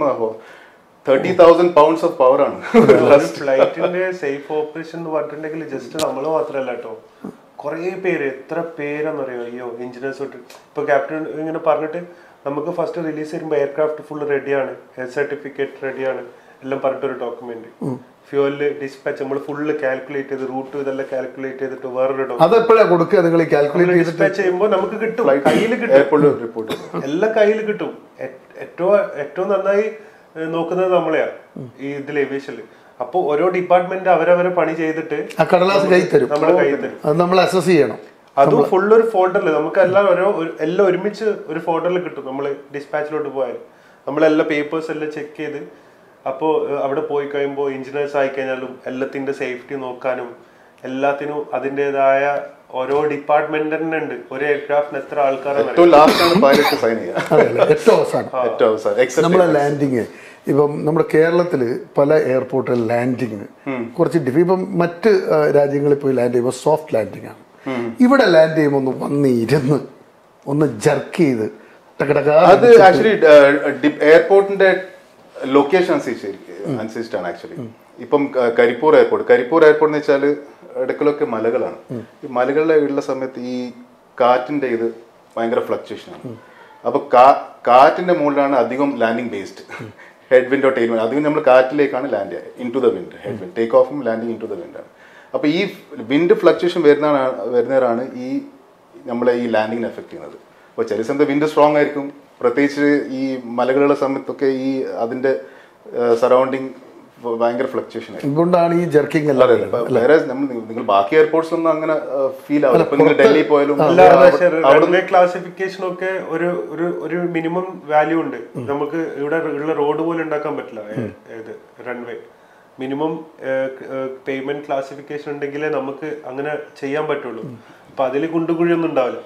thirty thousand pounds of power ആണ് ഫ്ലൈറ്റിന്റെ സേഫ് ഓപ്പറേഷൻ എന്ന് പറഞ്ഞിട്ടുണ്ടെങ്കിൽ ജസ്റ്റ് നമ്മൾ മാത്രമല്ല കേട്ടോ കുറേ പേര് എത്ര പേരെന്നറിയോ അയ്യോ എഞ്ചിനീയേഴ്സ് തൊട്ട് ഇപ്പൊ ക്യാപ്റ്റൻ ഇങ്ങനെ പറഞ്ഞിട്ട് നമുക്ക് ഫസ്റ്റ് റിലീസ് ചെയ്യുമ്പോൾ എയർക്രാഫ്റ്റ് ഫുൾ റെഡിയാണ് എയർ സർട്ടിഫിക്കറ്റ് റെഡിയാണ് എല്ലാം പറഞ്ഞിട്ടൊരു ഡോക്യുമെന്റ് ഫ്യൂവല് ഡിസ്പാച്ച് നമ്മൾ ഫുള്ള് കാൽക്കുലേറ്റ് ചെയ്ത് റൂട്ട് ഇതെല്ലാം കാൽക്കുലേറ്റ് ചെയ്തിട്ട് വേറൊരു ഡോക്യുമെന്റ് അതെപ്പോഴാ കൊടുക്കുക നിങ്ങൾ കാൽക്കുലേറ്റ് ചെയ്തിട്ട് ഡിസ്പാച്ച് ചെയ്യുമ്പോൾ നമുക്ക് കിട്ടും കയ്യിൽ കിട്ടും എയർപോർട്ടിൽ റിപ്പോർട്ട് എല്ലാം കയ്യിൽ കിട്ടും ഏ- ഏറ്റവും ഏറ്റവും നന്നായി ഏ, നോക്കുന്നത് നമ്മളെയാ ഈ ഇതിൽ ഏവിയേഷനിൽ അപ്പൊ ഓരോ ഡിപ്പാർട്ട്മെന്റ് അവരവരെ പണി ചെയ്തിട്ട് ആ കടലാസ് കൈ തരും നമ്മളെ കയ്യിൽ തരും അത് നമ്മൾ അസസ് ചെയ്യണം അതും ഫുൾ ഒരു ഫോൾഡറിൽ നമുക്ക് എല്ലാം ഓരോ ഒരു- എല്ലാം ഒരുമിച്ച് ഒരു ഫോൾഡറിൽ കിട്ടും നമ്മൾ ഡിസ്പാച്ചിലോട്ട് പോയാൽ നമ്മളെല്ലാം പേപ്പേഴ്സ് എല്ലാം ചെക്ക് ചെയ്ത് അപ്പോൾ അവിടെ പോയി കഴിയുമ്പോൾ എഞ്ചിനീയേഴ്സ് ആയി കഴിഞ്ഞാലും എല്ലാത്തിന്റെ സേഫ്റ്റി നോക്കാനും എല്ലാത്തിനും അതിൻ്റെതായ ഓരോ ഡിപ്പാർട്ട്മെന്റ് തന്നെ ഉണ്ട് ഒരു എയർക്രാഫ്റ്റിന് എത്ര ആൾക്കാരാണ് ഏറ്റവും ലാസ്റ്റ് ആണ് പൈലറ്റ് സൈൻ ചെയ്യുക അതല്ലേ ഏറ്റവും അവസാനം ഏറ്റവും അവസാനം എക്സെപ്റ്റ് നമ്മളെ ലാൻഡിങ് ഇപ്പം നമ്മുടെ കേരളത്തിൽ പല എയർപോർട്ടിൽ ലാൻഡിങ് കുറച്ച് ഡിഫി ഇപ്പം മറ്റ് ആ, രാജ്യങ്ങളിൽ പോയി ലാൻഡ് ചെയ്യുമ്പോൾ സോഫ്റ്റ് ലാൻഡിങ് ആണ് ഇവിടെ ലാൻഡ് ചെയ്യുമ്പോൾ ഒന്ന് വന്ന് ഇരുന്ന് ഒന്ന് ജർക്ക് ചെയ്ത് ടകടകാ അത് ആക്ച്വലി എയർപോർട്ടിന്റെ ലൊക്കേഷൻ അനുസരിച്ചിരിക്കും അനുസരിച്ചിട്ടാണ് ആക്ച്വലി ഇപ്പം ക- കരിപ്പൂർ എയർപോർട്ട് കരിപ്പൂർ എയർപോർട്ട് എന്ന് വെച്ചാൽ ഇടയ്ക്കിലൊക്കെ മലകളാണ് ഈ മലകളിലെ ഉള്ള സമയത്ത് ഈ കാറ്റിന്റെ ഇത് ഭയങ്കര ഫ്ലക്ച്വേഷൻ ആണ് അപ്പൊ കാ- കാറ്റിന്റെ മുകളിലാണ് അധികം landing based head wind or tail അധികം നമ്മൾ കാറ്റിലേക്കാണ് ലാൻഡ് ചെയ്യുക into the wind head wind take ഓഫും landing into the wind ആണ് അപ്പൊ ഈ വിൻഡ് ഫ്ലക്ച്വേഷൻ വരുന്നതാണ് വരുന്നവരാണ് ഈ നമ്മളെ ഈ ലാൻഡിങ്ങിനെ എഫക്ട് ചെയ്യുന്നത് അപ്പോൾ ചില സമയത്ത് വിൻഡ് സ്ട്രോങ് ആയിരിക്കും പ്രത്യേകിച്ച് ഈ മലകളുടെ സമയത്തൊക്കെ ഈ അതിന്റെ സറൗണ്ടിങ് ഭയങ്കര ഫ്ലക്ച്വേഷൻ ആയിരിക്കും ഇതുകൊണ്ടാണ് ഈ ജർക്കിംഗ് എല്ലാം ഇപ്പൊ വേറെ നമ്മൾ നിങ്ങൾ ബാക്കി എയർപോർട്ട്സ് ഒന്നും അങ്ങനെ ഫീൽ ആവില്ല ഇപ്പൊ നിങ്ങൾ ഡൽഹി പോയാലും അല്ല പക്ഷേ അവിടെ റൺവേ ക്ലാസിഫിക്കേഷൻ ഒക്കെ ഒരു ഒരു ഒരു മിനിമം വാല്യൂ ഉണ്ട് നമുക്ക് ഇവിടെ ഉള്ള റോഡ് പോലും ഉണ്ടാക്കാൻ പറ്റില്ല ഏ- ഏത് റൺവേ മിനിമം പേയ്മെന്റ് ക്ലാസിഫിക്കേഷൻ ഉണ്ടെങ്കിലേ നമുക്ക് അങ്ങനെ ചെയ്യാൻ പറ്റുള്ളൂ അപ്പൊ അതിൽ കുണ്ടുകുഴിയൊന്നും ഉണ്ടാവില്ല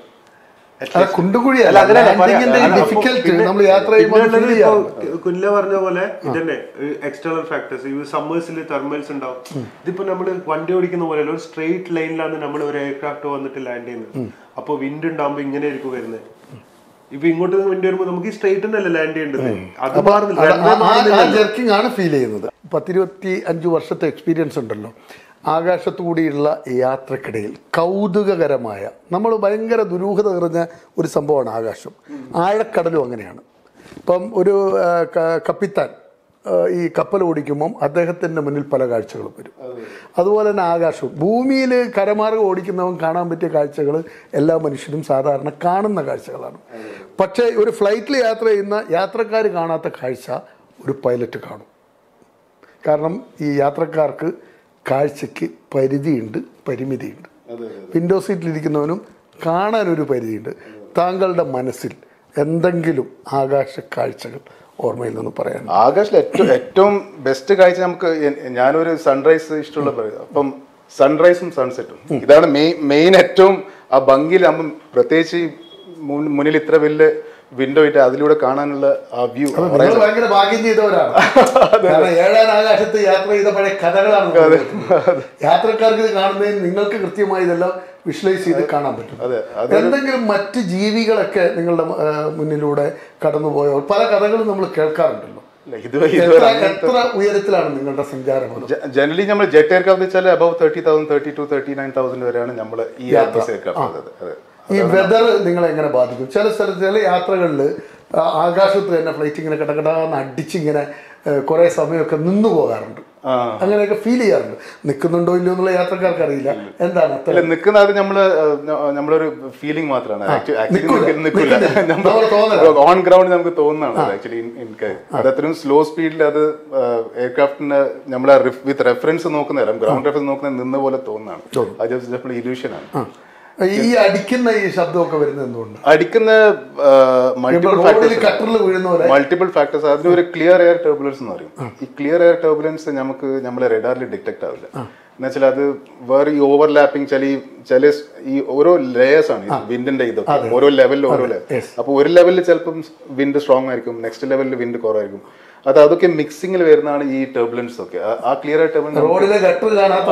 At അത് least- കുണ്ടുകുഴിയല്ല. അല്ല, അങ്ങനെയല്ല പറയാ. Landing ന്റെ അല്ല, അപ്പൊ difficult പിന്നെ- നമ്മൾ യാത്ര ചെയ്യുമ്പോൾ പിന്നെ feel ഉള്ളത് ചെയ്യാറുണ്ട്. ഇപ്പൊ കുല്ല പറഞ്ഞ പോലെ ഇതന്നെ എക്സ്റ്റേണൽ ഫാക്ടേഴ്സ് ഈ സമ്മേഴ്സിൽ തെർമൽസ് ഉണ്ടാവും ഇതിപ്പോ നമ്മൾ വണ്ടി ഓടിക്കുന്ന പോലെ ഒരു സ്ട്രെയിറ്റ് ലൈനിലാണ് നമ്മൾ ഒരു എയർക്രാഫ്റ്റ് വന്നിട്ട് ലാൻഡ് ചെയ്യുന്നത് അപ്പോൾ വിൻഡ് ഉണ്ടാകുമ്പോൾ ഇങ്ങനെ ആയിരിക്കും വരുന്നത് ഇപ്പൊ ഇങ്ങോട്ട് വിൻഡ് വരുമ്പോൾ നമുക്ക് ഈ സ്ട്രെയിറ്റ് അല്ലേ ലാൻഡ് ചെയ്യേണ്ടത് അത് മാറുന്നില്ല runway മാറുന്നില്ല. ജർക്കിംഗ് ആണ് ഫീൽ ചെയ്യുന്നത് പത്തിരുപത്തി അഞ്ച് വർഷത്തെ എക്സ്പീരിയൻസ് ഉണ്ടല്ലോ ആകാശത്തുകൂടിയുള്ള യാത്രക്കിടയിൽ കൗതുകകരമായ നമ്മൾ ഭയങ്കര ദുരൂഹത നിറഞ്ഞ ഒരു സംഭവമാണ് ആകാശം ആഴക്കടലും അങ്ങനെയാണ് ഇപ്പം ഒരു ആ, ക- കപ്പിത്താൻ ആ, ഈ കപ്പൽ ഓടിക്കുമ്പം അദ്ദേഹത്തിൻ്റെ മുന്നിൽ പല കാഴ്ചകളും വരും അതുപോലെ തന്നെ ആകാശവും ഭൂമിയിൽ കരമാർഗം ഓടിക്കുന്നവൻ കാണാൻ പറ്റിയ കാഴ്ചകൾ എല്ലാ മനുഷ്യരും സാധാരണ കാണുന്ന കാഴ്ചകളാണ് പക്ഷേ ഒരു ഫ്ലൈറ്റിൽ യാത്ര ചെയ്യുന്ന യാത്രക്കാർ കാണാത്ത കാഴ്ച ഒരു പൈലറ്റ് കാണും കാരണം ഈ യാത്രക്കാർക്ക് കാഴ്ചയ്ക്ക് പരിധിയുണ്ട് പരിമിതിയുണ്ട് വിൻഡോ സീറ്റിലിരിക്കുന്നവനും കാണാനൊരു പരിധിയുണ്ട് താങ്കളുടെ മനസ്സിൽ എന്തെങ്കിലും ആകാശ കാഴ്ചകൾ ഓർമ്മയിൽ നിന്ന് പറയാൻ ആകാശിൽ ഏറ്റവും ഏറ്റവും ബെസ്റ്റ് കാഴ്ച നമുക്ക് എ- ഞാനൊരു സൺറൈസ് ഇഷ്ടമുള്ള പറയും അപ്പം സൺറൈസും സൺസെറ്റും ഇതാണ് മെയിൻ മെയിൻ ഏറ്റവും ആ ഭംഗിയിൽ നമ്മൾ പ്രത്യേകിച്ച് ഈ മുൻ- മുന്നിൽ ഇത്ര വലിയ വിൻഡോ ഇട്ട് അതിലൂടെ കാണാനുള്ള ആ വ്യൂ നിങ്ങൾ ഭയങ്കര ഭാഗ്യം ചെയ്തവരാണ് കാരണം ഏഴാൻ ആകാശത്ത് യാത്ര ചെയ്ത പഴയ കഥകളാണ് നമ്മൾ കേൾക്കുന്നത്. യാത്രക്കാർക്ക് ഇത് കാണുന്നതിന് നിങ്ങൾക്ക് കൃത്യമായി ഇതെല്ലാം വിഷ്വലൈസ് ചെയ്ത് കാണാൻ പറ്റും അതെ, എന്തെങ്കിലും മറ്റ് ജീവികളൊക്കെ നിങ്ങളുടെ ആ, മുന്നിലൂടെ കടന്നുപോയോ പല കഥകളും നമ്മൾ കേൾക്കാറുണ്ടല്ലോ ഇതുവരെ എത്ര ഇതുവരെ അങ്ങനത്തെ എത്ര ഉയരത്തിലാണ് നിങ്ങളുടെ സഞ്ചാരം ജനറലി നമ്മൾ ജെറ്റ് എയർക്രാഫ്റ്റ് വെച്ചാൽ above thirty thousand thirty two thirty nine thousand വരെയാണ് നമ്മൾ ഈ എയർബസ് എയർക്രാഫ്റ്റ് അതെ അതെ ഈ വെതർ നിങ്ങളെ എങ്ങനെ ബാധിക്കും ചില സ്ഥലത്ത് ചില യാത്രകളിൽ ആകാശത്ത് തന്നെ ഫ്ലൈറ്റ് ഇങ്ങനെ കടകടാന്ന് അടിച്ചിങ്ങനെ കുറേ സമയമൊക്കെ നിന്നു പോകാറുണ്ട് ആ. അങ്ങനെയൊക്കെ ഫീൽ ചെയ്യാറുണ്ട് നിൽക്കുന്നുണ്ടോ ഇല്ലയോ എന്നുള്ള യാത്രക്കാർക്ക് അറിയില്ല എന്താണ് അത്ര അല്ല നിൽക്കുന്ന അത് നമ്മള് ഏഹ്, ന- നമ്മളൊരു ഫീലിംഗ് മാത്രമാണ് നിക്കൂല. ആക്ച്വലി നിൽക്കില്ല നിക്കുന്നില്ല. നമ്മുടെ തോന്നലാ. ഓൺ ഗ്രൗണ്ട് നമുക്ക് തോന്നുന്നതാണ് ആക്ച്വലി എനിക്ക് അത് അത്രയും സ്ലോ സ്പീഡിൽ അത് എയർക്രാഫ്റ്റിന് നമ്മളെ വിത്ത് റെഫറൻസ് നോക്കുന്ന ഗ്രൗണ്ട് റെഫറൻസ് നോക്കുന്ന നിന്ന പോലെ തോന്നുന്നതാണ് അത് ജസ്റ്റ് ഇല്യൂഷൻ ആണ് ഈ അടിക്കുന്ന ഈ ശബ്ദമൊക്കെ വരുന്നത് എന്തുകൊണ്ട് അടിക്കുന്ന മൾട്ടിപ്പിൾ റോഡിൽ ഫാക്ടേഴ്സ് കട്ടറിൽ വീഴുന്ന പോലെ മൾട്ടിപ്പിൾ ഫാക്ടേഴ്സ് അതിനൊരു ക്ലിയർ എയർ ടർബുലൻസ് എന്ന് പറയും ഈ ക്ലിയർ എയർ ടർബുലൻസ് നമുക്ക് നമ്മളെ റെഡാറിൽ ഡിറ്റക്ട് ആവില്ല എന്നുവെച്ചാൽ അത് വേറെ ഈ ഓവർലാപ്പിംഗ് ചില ഈ ചില സ് ഈ ഓരോ ലേയേഴ്സ് ആണ് വിൻഡിന്റെ ഇതൊക്കെ ഓരോ ലെവലിൽ ഓരോ ലെവൽ അപ്പൊ ഒരു ലെവലിൽ ചിലപ്പം വിൻഡ് സ്ട്രോങ് ആയിരിക്കും നെക്സ്റ്റ് ലെവലിൽ വിൻഡ് കുറവായിരിക്കും അത് അതൊക്കെ മിക്സിംഗിൽ വരുന്നതാണ് ഈ ടർബുലൻസ് ഒക്കെ ആ- ആ ക്ലിയർ ആയ ടർബുലൻസ് റോഡിലെ ഗട്ടർ കാണാത്ത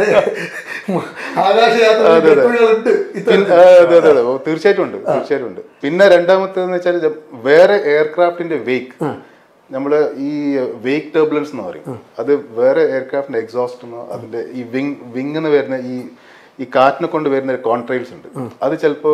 ആകാശയാത്ര ഗട്ടറുകളുണ്ട് പിൻ- ആ, അതെ അതെ അതെ ഓ, തീർച്ചയായിട്ടും ഉണ്ട് തീർച്ചയായിട്ടും ഉണ്ട് പിന്നെ രണ്ടാമത്തേന്ന് വെച്ചാൽ വേറെ എയർക്രാഫ്റ്റിന്റെ വെയ്ക്ക് നമ്മള് ഈ വെയ്ക്ക് ടർബുലൻസ് എന്ന് പറയും അത് വേറെ എയർക്രാഫ്റ്റിന്റെ എക്സോസ്റ്റ് എന്നോ അതിന്റെ ഈ വിങ് വിങ് എന്ന് വരുന്ന ഈ ഈ കാറ്റിനെ കൊണ്ട് വരുന്ന കോൺട്രെയിൽസ് ഉണ്ട് അത് ചിലപ്പോ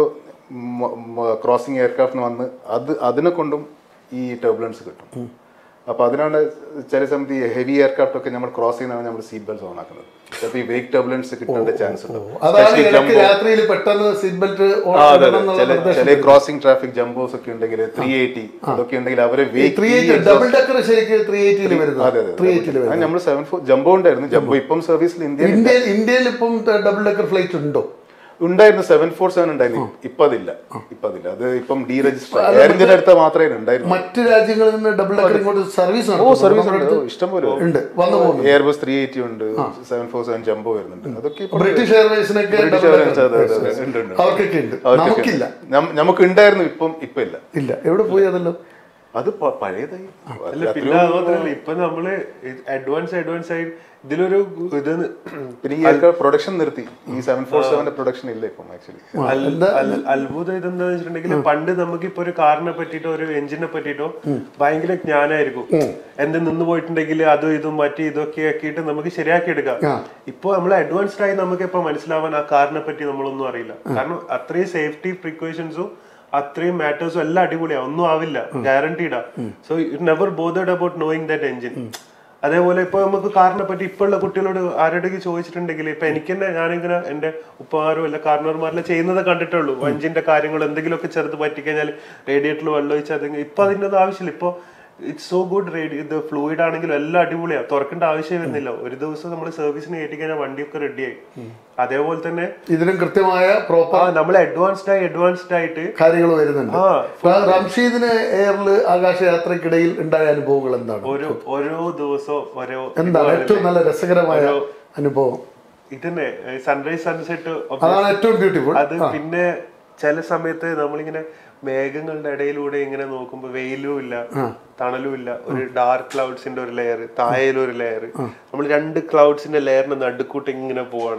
ക്രോസിംഗ് എയർക്രാഫ്റ്റിന് വന്ന് അത് അതിനെ കൊണ്ടും ഈ ടർബുലൻസ് കിട്ടും അപ്പൊ അതിനാണ് ചില സമയത്ത് ഈ ഹെവി എയർക്രാഫ്റ്റ് ഒക്കെ നമ്മൾ ക്രോസ് ചെയ്യുന്നതാണ് നമ്മൾ സീറ്റ് ബെൽറ്റ് ഓൺ ആക്കുന്നത് ചിലപ്പോൾ ഈ വെയ്ക്ക് ടർബുലൻസ് കിട്ടേണ്ട ചാൻസ് ഉണ്ട് അതാണ് Especially ഇടയ്ക്ക് jumbo. രാത്രിയിൽ പെട്ടെന്ന് സീറ്റ് ബെൽറ്റ് ആ, അതെ, അതെ. ചില ചില ക്രോസിംഗ് ട്രാഫിക് ജംബോസ് ഒക്കെ ഉണ്ടെങ്കിൽ ത്രീ എയ്റ്റി അതൊക്കെ ഉണ്ടെങ്കിൽ അവരെ ത്രീ എയ്റ്റി ഡബിൾ ഡെക്കർ ശരിക്ക് ത്രീ എയ്റ്റിയിൽ അതെ വരുന്നത് അതെ ത്രീ എയ്റ്റിയിൽ വരുന്നത് നമ്മൾ സെവൻ ഫോർ ജംബോ ഉണ്ടായിരുന്നു ജംബോ ഇപ്പം സർവീസിൽ ഇന്ത്യയിൽ ഇന്ത്യയിൽ ഇന്ത്യയിൽ ഇപ്പം ഡബിൾ ഡെക്കർ ഫ്ലൈറ്റ് ഉണ്ടോ ഉണ്ടായിരുന്നു സെവൻ ഫോർ സെവൻ ഉണ്ടായിരുന്നു ഇപ്പൊ അതില്ല ഇപ്പൊ അതില്ല അത് ഇപ്പം ഡീ രജിസ്റ്റർ എയർ ഇന്ത്യയുടെ അടുത്ത മാത്രമേ ഉണ്ടായിരുന്നു മറ്റ് രാജ്യങ്ങളിൽ നിന്ന് ഡബിൾ ഡെക്കർ ഇങ്ങോട്ട് സർവീസ് ഓ സർവീസ് ഉണ്ട് ഓ, ഇഷ്ടം പോലെ ഉണ്ട് വന്നു പോകുന്നു എയർബസ് ത്രീ എയ്റ്റി ഉണ്ട് സെവൻ ഫോർ സെവൻ ജംബോ വരുന്നുണ്ട് അതൊക്കെ ഇപ്പൊ ബ്രിട്ടീഷ് എയർവേസിനൊക്കെ ബ്രിട്ടീഷ് എയർലൈൻസ് അതെ അതെ അതെ ഉണ്ട് ഉണ്ട് അവർക്കൊക്കെ ഉണ്ട് അവർക്കൊക്കെ നമുക്കില്ല ഉണ്ട്. നം- നമുക്ക് ഉണ്ടായിരുന്നു ഇപ്പം ഇപ്പൊ ഇല്ല ഇല്ല എവിടെ പോയി അതല്ലോ അത് പ- പഴയതായി അല്ല പിന്നെ അതുമാത്രല്ല ഇപ്പൊ നമ്മള് അഡ്വാൻസ് അഡ്വാൻസ് ആയി ഇതിലൊരു ഇത് പിന്നെ ഈ ആൾക്കാർ പ്രൊഡക്ഷൻ നിർത്തി ഈ സെവൻ ഫോർ സെവന്റെ പ്രൊഡക്ഷൻ ഇല്ല ഇപ്പം ആക്ച്വലി അൽ- അൽ- അത്ഭുതം ഇതെന്താന്ന് വെച്ചിട്ടുണ്ടെങ്കിൽ പണ്ട് നമുക്ക് ഇപ്പൊ ഒരു കാറിനെ പറ്റിട്ടോ ഒരു എഞ്ചിനെ പറ്റിട്ടോ ഭയങ്കര ജ്ഞാനായിരിക്കും എന്ത് നിന്ന് പോയിട്ടുണ്ടെങ്കിൽ അതും ഇതും മറ്റു ഇതൊക്കെ ആക്കിയിട്ട് നമുക്ക് ശരിയാക്കി എടുക്കാം ഇപ്പൊ നമ്മൾ അഡ്വാൻസ്ഡ് ആയി നമുക്ക് ഇപ്പൊ മനസ്സിലാവാൻ ആ കാറിനെ പറ്റി നമ്മളൊന്നും അറിയില്ല കാരണം അത്രയും സേഫ്റ്റി പ്രിക്കോഷൻസും അത്രയും മാറ്റേഴ്സും എല്ലാം അടിപൊളിയാ ഒന്നും ആവില്ല ഗ്യാരണ്ടീഡാ so it never bothered about knowing that engine അതേപോലെ ഇപ്പൊ നമുക്ക് കാറിനെ പറ്റി ഇപ്പൊ ഉള്ള കുട്ടികളോട് ആരോടെങ്കിലും ചോദിച്ചിട്ടുണ്ടെങ്കിൽ ഇപ്പൊ എനിക്ക് തന്നെ ഞാനിങ്ങനെ എന്റെ ഉപ്പമാരോ അല്ല കാരണവർമാരിലെ ചെയ്യുന്നത് കണ്ടിട്ടേ ഉള്ളൂ വഞ്ചിന്റെ കാര്യങ്ങൾ എന്തെങ്കിലുമൊക്കെ ചെറുത് പറ്റിക്കഴിഞ്ഞാൽ റേഡിയേറ്ററിൽ വെള്ളം ഒഴിച്ചാൽ അത് ഇപ്പൊ അതിന്റെ ഒന്നും ആവശ്യമില്ല ഇപ്പൊ ഇറ്റ്സ് സോ ഗുഡ് റേഡി ഇത് ഫ്ലൂയിഡ് ആണെങ്കിലും എല്ലാം അടിപൊളിയാണ് തുറക്കേണ്ട ആവശ്യം വരുന്നില്ല ഒരു ദിവസം നമ്മൾ സർവീസിന് കയറ്റി കഴിഞ്ഞാൽ വണ്ടിയൊക്കെ റെഡിയായി അതേപോലെ തന്നെ ഇതിനും കൃത്യമായ പ്രോപ്പർ ആ നമ്മൾ അഡ്വാൻസ്ഡ് ആയി അഡ്വാൻസ്ഡ് ആയിട്ട് കാര്യങ്ങൾ വരുന്നുണ്ട് ആ അപ്പൊ റംഷീദിന് എയറിൽ ആകാശയാത്രക്കിടയിൽ ഉണ്ടായ അനുഭവങ്ങൾ എന്താണ് ഓരോ ഓരോ ദിവസവും ഓരോ എന്താണ് ഏറ്റവും നല്ല രസകരമായ അനുഭവം ഇതന്നെ സൺറൈസ് സൺസെറ്റ് അതാണ് ഏറ്റവും ബ്യൂട്ടിഫുൾ അത് പിന്നെ ചില സമയത്ത് നമ്മളിങ്ങനെ മേഘങ്ങളുടെ ഇടയിലൂടെ ഇങ്ങനെ നോക്കുമ്പോ വെയിലും ഇല്ല തണലും ഇല്ല ഒരു ഡാർക്ക് ക്ലൗഡ്സിന്റെ ഒരു ലെയർ താഴേലും ഒരു ലെയർ നമ്മൾ രണ്ട് ക്ലൗഡ്സിന്റെ ലെയറിന് നടുക്കൂട്ട് ഇങ്ങനെ പോവാണ്